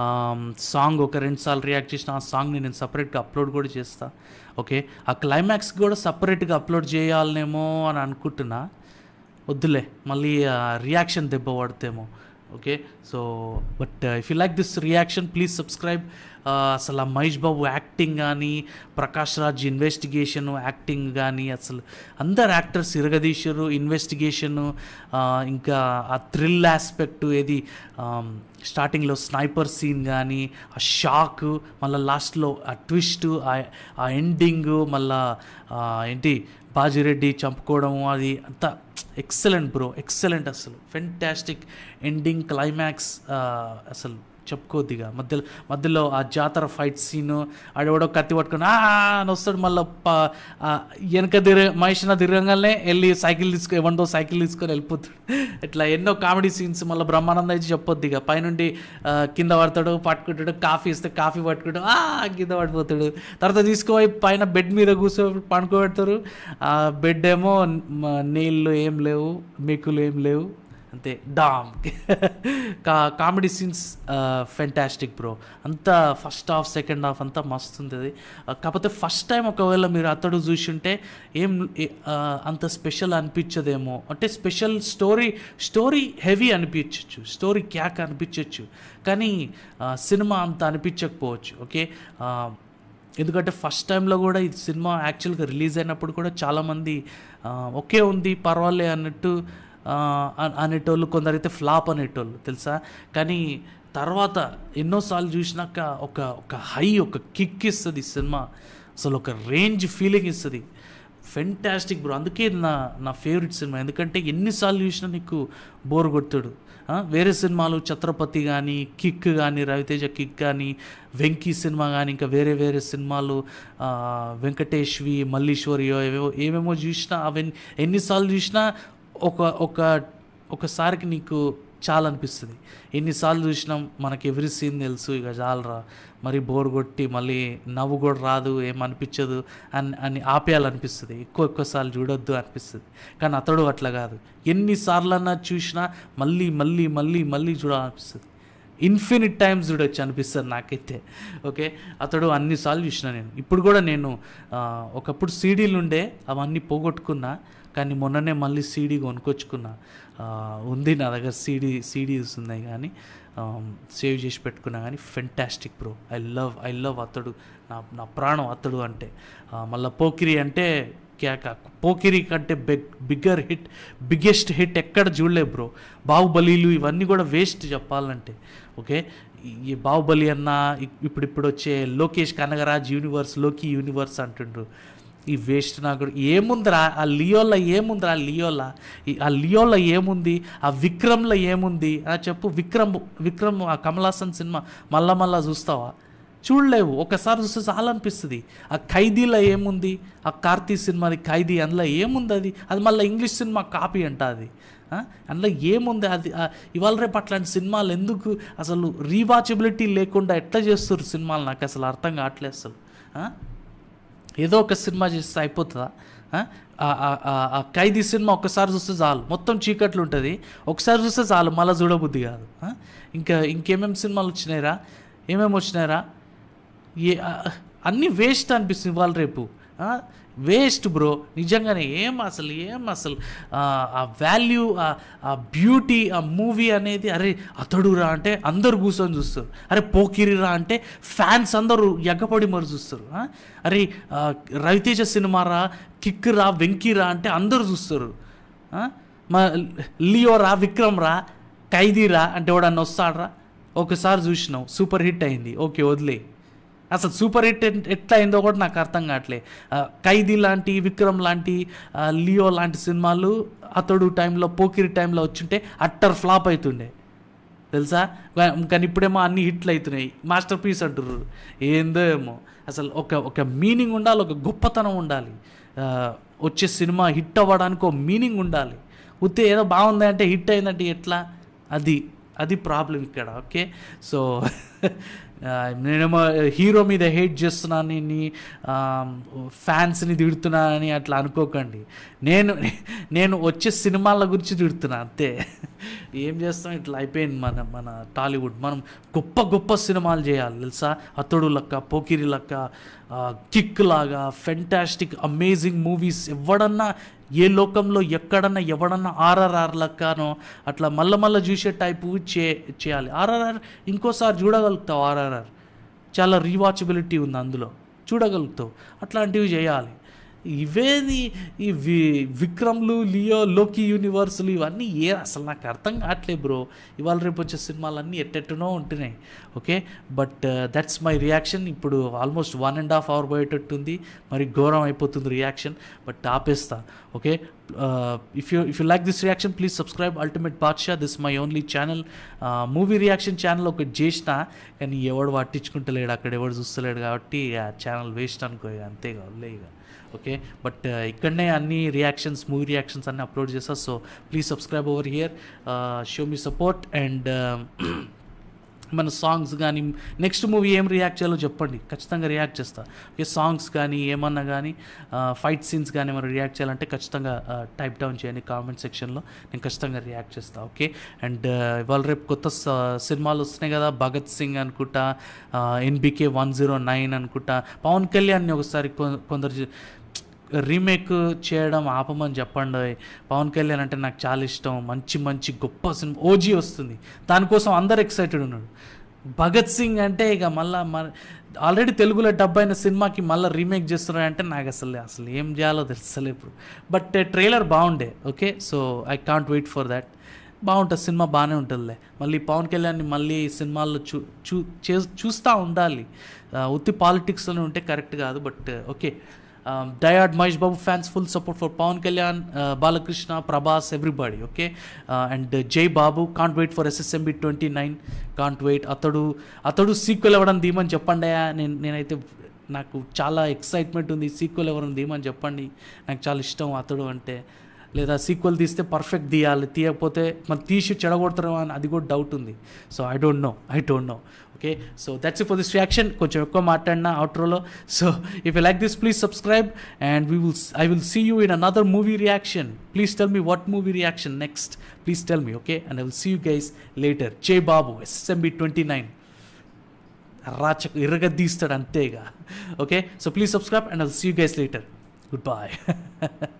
సాంగ్ ఒక రెండు సార్లు రియాక్ట్ చేసిన ఆ సాంగ్ని నేను సపరేట్గా అప్లోడ్ కూడా చేస్తా ఓకే ఆ క్లైమాక్స్ కూడా సపరేట్గా అప్లోడ్ చేయాలనేమో అని అనుకుంటున్నా వద్దులే మళ్ళీ రియాక్షన్ దెబ్బ పడితేమో okay so but if you like this reaction please subscribe అసలు ఆ మహేష్ బాబు యాక్టింగ్ కానీ ప్రకాష్ రాజ్ ఇన్వెస్టిగేషన్ యాక్టింగ్ కానీ అసలు అందరు యాక్టర్స్ ఇరగదీశారు ఇన్వెస్టిగేషను ఇంకా ఆ థ్రిల్ ఆస్పెక్ట్ ఏది స్టార్టింగ్లో స్నైపర్ సీన్ కానీ ఆ షాక్ మళ్ళీ లాస్ట్లో ఆ ట్విస్ట్ ఆ ఎండింగ్ మళ్ళా ఆ, ఏంటి బాజిరెడ్డి చంపుకోవడం అది అంతా ఎక్సలెంట్ బ్రో ఎక్సలెంట్ అసలు ఫెంటాస్టిక్ ఎండింగ్ క్లైమాక్స్ అసలు చెప్పుకోద్దిగా మధ్యలో మధ్యలో ఆ జాతర ఫైట్ సీను ఆడెవడో కత్తి పట్టుకొని "ఆ" అని వస్తాడు మళ్ళీ వెనక తిరగ మహేష్న తిరగంగానే వెళ్ళి సైకిల్ తీసుకు ఎవరితో సైకిల్ తీసుకొని వెళ్ళిపోతాడు ఇట్లా ఎన్నో కామెడీ సీన్స్ మళ్ళీ బ్రహ్మానంద ఇచ్చి చెప్పొద్దు ఇక పైనుండి ఆ, కింద పడతాడు పట్టుకుంటాడు కాఫీ ఇస్తే కాఫీ పట్టుకుంటాడు ఆ కింద పడిపోతాడు తర్వాత తీసుకుపోయి పైన బెడ్ మీద కూర్చో పడుకోబెడతారు ఆ బెడ్ ఏమో మ- నీళ్ళు ఏం లేవు మేకులు ఏం లేవు అంతే డామ్ కా కామెడీ సీన్స్ ఫెంటాస్టిక్ బ్రో అంతా ఫస్ట్ హాఫ్ సెకండ్ హాఫ్ అంతా మస్తు ఉంటుంది ఆ, కాకపోతే ఫస్ట్ టైం ఒకవేళ మీరు అతడు చూసుంటే ఏం ఏ- ఆ, అంత స్పెషల్ అనిపించదేమో అంటే స్పెషల్ స్టోరీ స్టోరీ హెవీ అనిపించవచ్చు స్టోరీ క్యాక్ అనిపించవచ్చు కానీ ఆ, సినిమా అంత అనిపించకపోవచ్చు ఓకే ఆ, ఎందుకంటే ఫస్ట్ టైంలో కూడా ఈ సినిమా యాక్చువల్గా రిలీజ్ అయినప్పుడు కూడా చాలామంది ఆ, ఓకే ఉంది పర్వాలే అన్నట్టు ఆ, అ- అనేటోళ్ళు కొందరైతే ఫ్లాప్ అనేటోళ్ళు తెలుసా కానీ తర్వాత ఎన్నోసార్లు చూసినాక ఒక ఒక హై ఒక కిక్ ఇస్తుంది ఈ సినిమా అసలు ఒక రేంజ్ ఫీలింగ్ ఇస్తుంది ఫెంటాస్టిక్ బ్రో అందుకే ఇది నా నా ఫేవరెట్ సినిమా ఎందుకంటే ఎన్నిసార్లు చూసినా నీకు బోర్ కొడతాడు ఆ, వేరే సినిమాలు ఛత్రపతి కానీ కిక్ కానీ రవితేజ కిక్ కానీ వెంకీ సినిమా కానీ ఇంకా వేరే వేరే సినిమాలు ఆ, వెంకటేష్వి మల్లీశ్వరియో ఏవేవో ఏమేమో చూసినా అవన్నీ ఎన్నిసార్లు చూసినా ఒక ఒక ఒకసారికి నీకు చాలా అనిపిస్తుంది ఎన్నిసార్లు చూసినాం మనకి ఎవ్రీ సీన్ తెలుసు ఇక చాలరా మరి బోర్ కొట్టి మళ్ళీ నవ్వు కూడా రాదు ఏమనిపించదు అని అని ఆపేయాలనిపిస్తుంది ఎక్కువ ఎక్కువసార్లు చూడొద్దు అనిపిస్తుంది కానీ అతడు అట్లా కాదు ఎన్నిసార్లన్నా చూసినా మళ్ళీ మళ్ళీ మళ్ళీ మళ్ళీ చూడాలనిపిస్తుంది ఇన్ఫినిట్ టైమ్స్ చూడొచ్చు అనిపిస్తుంది నాకైతే ఓకే అతడు అన్నిసార్లు చూసిన నేను ఇప్పుడు కూడా నేను ఆ, ఒకప్పుడు సీడీలు ఉండే అవన్నీ పోగొట్టుకున్నా కానీ మొన్ననే మళ్ళీ సీడీ కొనుక్కొచ్చుకున్నా ఆ, ఉంది నా దగ్గర సీడీ సీడీస్ ఉన్నాయి కానీ సేవ్ చేసి పెట్టుకున్నా కానీ fantastic bro I love I love Athadu నా నా ప్రాణం అతడు అంటే ఆ, మళ్ళా పోకిరి అంటే క్యాక పోకిరి కంటే big bigger hit biggest hit ఎక్కడ చూడలే బ్రో బాహుబలిలు ఇవన్నీ కూడా వేస్ట్ చెప్పాలంటే ఓకే ఈ బాహుబలి అన్న ఇప్- ఇప్పుడిప్పుడు వచ్చే లోకేష్ కనగరాజ్ యూనివర్స్ లోకి యూనివర్స్ అంటుండ్రు ఈ వేస్ట్ నాకు ఏముందిరా ఆ లియోలో ఏముందిరా ఆ లియోలా ఈ- ఆ లియోలో ఏముంది ఆ విక్రమ్లో ఏముంది ఆ చెప్పు విక్రమ్ విక్రమ్ ఆ కమలాసన్ సినిమా మళ్ళా మళ్ళా చూస్తావా చూడలేవు ఒకసారి చూస్తే చాలా అనిపిస్తుంది ఆ ఖైదీలో ఏముంది ఆ కార్తీ సినిమాది ఖైదీ అందులో ఏముంది అది అది మళ్ళీ ఇంగ్లీష్ సినిమా కాపీ అంట అది ఆ? అందులో ఏముంది అది ఆ, ఇవాళ రేపు అట్లాంటి సినిమాలు ఎందుకు అసలు రీవాచబిలిటీ లేకుండా ఎట్లా చేస్తారు సినిమాలు నాకు అసలు అర్థం కావట్లేదు అసలు ఆ? ఏదో ఒక సినిమా చేస్తే అయిపోతుందా ఆ? ఆ- ఆ- ఆ- ఆ ఖైదీ సినిమా ఒక్కసారి చూస్తే చాలు మొత్తం చీకట్లు ఉంటుంది ఒకసారి చూస్తే చాలు మళ్ళీ చూడబుద్ధి కాదు ఆ? ఇంకా ఇంకేమేమి సినిమాలు వచ్చినాయిరా ఏమేమి వచ్చినాయిరా ఏ ఆ, అన్నీ వేస్ట్ అనిపిస్తుంది ఇవాళ రేపు వేస్ట్ బ్రో నిజంగానే ఏం అసలు ఏం అసలు ఆ, ఆ వాల్యూ ఆ బ్యూటీ ఆ మూవీ అనేది అరే అతడు రా అంటే అందరు కూర్చొని చూస్తారు అరే పోకిరి రా అంటే ఫ్యాన్స్ అందరూ ఎగ్గపడి మరి చూస్తారు ఆ? అరే ఆ, రవితేజ సినిమా రా కిక్ రా వెంకీ రా అంటే అందరు చూస్తారు ఆ? మా లియో రా విక్రమ్ రా ఖైదీ రా అంటే ఎవడన్నా వస్తాడరా ఒకసారి చూసినావు సూపర్ హిట్ అయింది ఓకే వదిలే అసలు సూపర్ హిట్ ఎట్- ఎట్లా అయిందో కూడా నాకు అర్థం కావట్లే ఆ, ఖైదీ లాంటి విక్రమ్ లాంటి ఆ, లియో లాంటి సినిమాలు అతడు టైంలో పోకిరి టైంలో వచ్చుంటే అట్టర్ ఫ్లాప్ అవుతుండే తెలుసా కా- కానీ ఇప్పుడేమో అన్ని హిట్లు అవుతున్నాయి మాస్టర్ పీస్ అంటుర్రు ఏందో ఏమో అసలు ఒక ఒక మీనింగ్ ఉండాలి ఒక గొప్పతనం ఉండాలి ఆ, వచ్చే సినిమా హిట్ అవ్వడానికి ఒక మీనింగ్ ఉండాలి ఉత్తే ఏదో బాగుంది అంటే హిట్ అయిందంటే ఎట్లా అది అది ప్రాబ్లం ఇక్కడ ఓకే సో ఆ, నేనేమో హీరో మీద హేట్ చేస్తున్నానని ఫ్యాన్స్ని తిడుతున్నానని అట్లా అనుకోకండి నేను నేను వచ్చే సినిమాల గురించి తిడుతున్నా అంతే ఏం చేస్తాం ఇట్లా అయిపోయింది మన మన టాలీవుడ్ మనం గొప్ప గొప్ప సినిమాలు చేయాలి తెలుసా అతడు లక్క పోకిరి లక్క కిక్ లాగా ఫెంటాస్టిక్ అమేజింగ్ మూవీస్ ఎవడన్నా ఏ లోకంలో ఎక్కడన్నా ఎవడన్నా ఆర్ఆర్ఆర్ లక్కనో అట్లా మళ్ళా మళ్ళీ చూసే టైపు చే చేయాలి ఆర్ఆర్ఆర్ ఇంకోసారి చూడగలుగుతావు ఆర్ఆర్ఆర్ చాలా రీవాచబిలిటీ ఉంది అందులో చూడగలుగుతావు అట్లాంటివి చేయాలి ఇవేది ఈ వి విక్రమ్లు లియో లోకి యూనివర్సులు ఇవన్నీ ఏ అసలు నాకు అర్థం కావట్లేదు బ్రో ఇవాళ రేపు వచ్చే సినిమాలన్నీ ఎట్టెట్టునో ఉంటున్నాయి okay but that's my reaction ఇప్పుడు almost one and half hour పోయేటట్టుంది మరి ఘోరం అయిపోతుంది రియాక్షన్ బట్ ఆపేస్తా okay if you if you like this reaction please subscribe ultimate Badshah this my only channel movie reaction channel ఒకటి చేసిన కానీ ఎవడు పట్టించుకుంటలేడు అక్కడ ఎవడు చూస్తలేడు కాబట్టి ఆ ఛానల్ వేస్ట్ అనుకో ఇక అంతే కావాలి ఇక ఓకే బట్ ఇక్కడనే అన్ని రియాక్షన్స్ మూవీ రియాక్షన్స్ అన్ని అప్లోడ్ చేస్తా so please subscribe over here show మీ సపోర్ట్ అండ్ మన సాంగ్స్ కానీ నెక్స్ట్ మూవీ ఏం రియాక్ట్ చేయాలో చెప్పండి ఖచ్చితంగా రియాక్ట్ చేస్తా ఓకే సాంగ్స్ కానీ ఏమన్నా కానీ ఫైట్ సీన్స్ కానీ మనం రియాక్ట్ చేయాలంటే ఖచ్చితంగా టైప్ డౌన్ చేయండి కామెంట్ సెక్షన్లో నేను ఖచ్చితంగా రియాక్ట్ చేస్తా ఓకే అండ్ ఇవాళ రేపు కొత్త స- సినిమాలు వస్తున్నాయి కదా భగత్ సింగ్ అనుకుంటా ఎన్బికే వన్ జీరో నైన్ అనుకుంటా పవన్ కళ్యాణ్ని ఒకసారి కొ- కొందరు చే- రీమేక్ చేయడం ఆపమని చెప్పండి పవన్ కళ్యాణ్ అంటే నాకు చాలా ఇష్టం మంచి మంచి గొప్ప సినిమా ఓజీ వస్తుంది దానికోసం అందరు ఎక్సైటెడ్ ఉన్నాడు భగత్ సింగ్ అంటే ఇక మళ్ళా మన ఆల్రెడీ తెలుగులో డబ్ అయిన సినిమాకి మళ్ళీ రీమేక్ చేస్తున్నారంటే నాకు అసలు అసలు ఏం చేయాలో తెలుస్తలే ఇప్పుడు బట్ ట్రైలర్ బాగుండే okay so I can't wait for that బాగుంటుంది సినిమా బాగానే ఉంటుందిలే మళ్ళీ పవన్ కళ్యాణ్ని మళ్ళీ సినిమాల్లో చూ చూ చే చూస్తూ ఉండాలి ఆ, ఉత్తి పాలిటిక్స్లోనే ఉంటే కరెక్ట్ కాదు బట్ ఓకే డయాడ్ Mahesh Babu fans full support for Pawan Kalyan Balakrishna Prabhas everybody okay and జై Babu can't wait for SSMB twenty nine can't wait Athadu Athadu sequel ఇవ్వడం దీమని చెప్పండి నేను నేనైతే నాకు చాలా ఎక్సైట్మెంట్ ఉంది సీక్వెల్ ఎవరైనా తీయమని చెప్పండి నాకు చాలా ఇష్టం అతడు అంటే లేదా సీక్వెల్ తీస్తే పర్ఫెక్ట్ తీయాలి తీయకపోతే మరి తీసి చెడగొడతారేమో అని అది కూడా డౌట్ ఉంది so I don't know I don't know okay so that's for this reaction కొంచెం ఎక్కువ మాట్లాడినా అవుట్రోలో so if you like this please subscribe and we will I will see you in another movie reaction please tell me what movie reaction next please tell me okay and I will see you guys later జై Babu SMB twenty nine రాచకు ఇరగదీస్తాడు అంతేగా okay so please subscribe and I will see you guys later good bye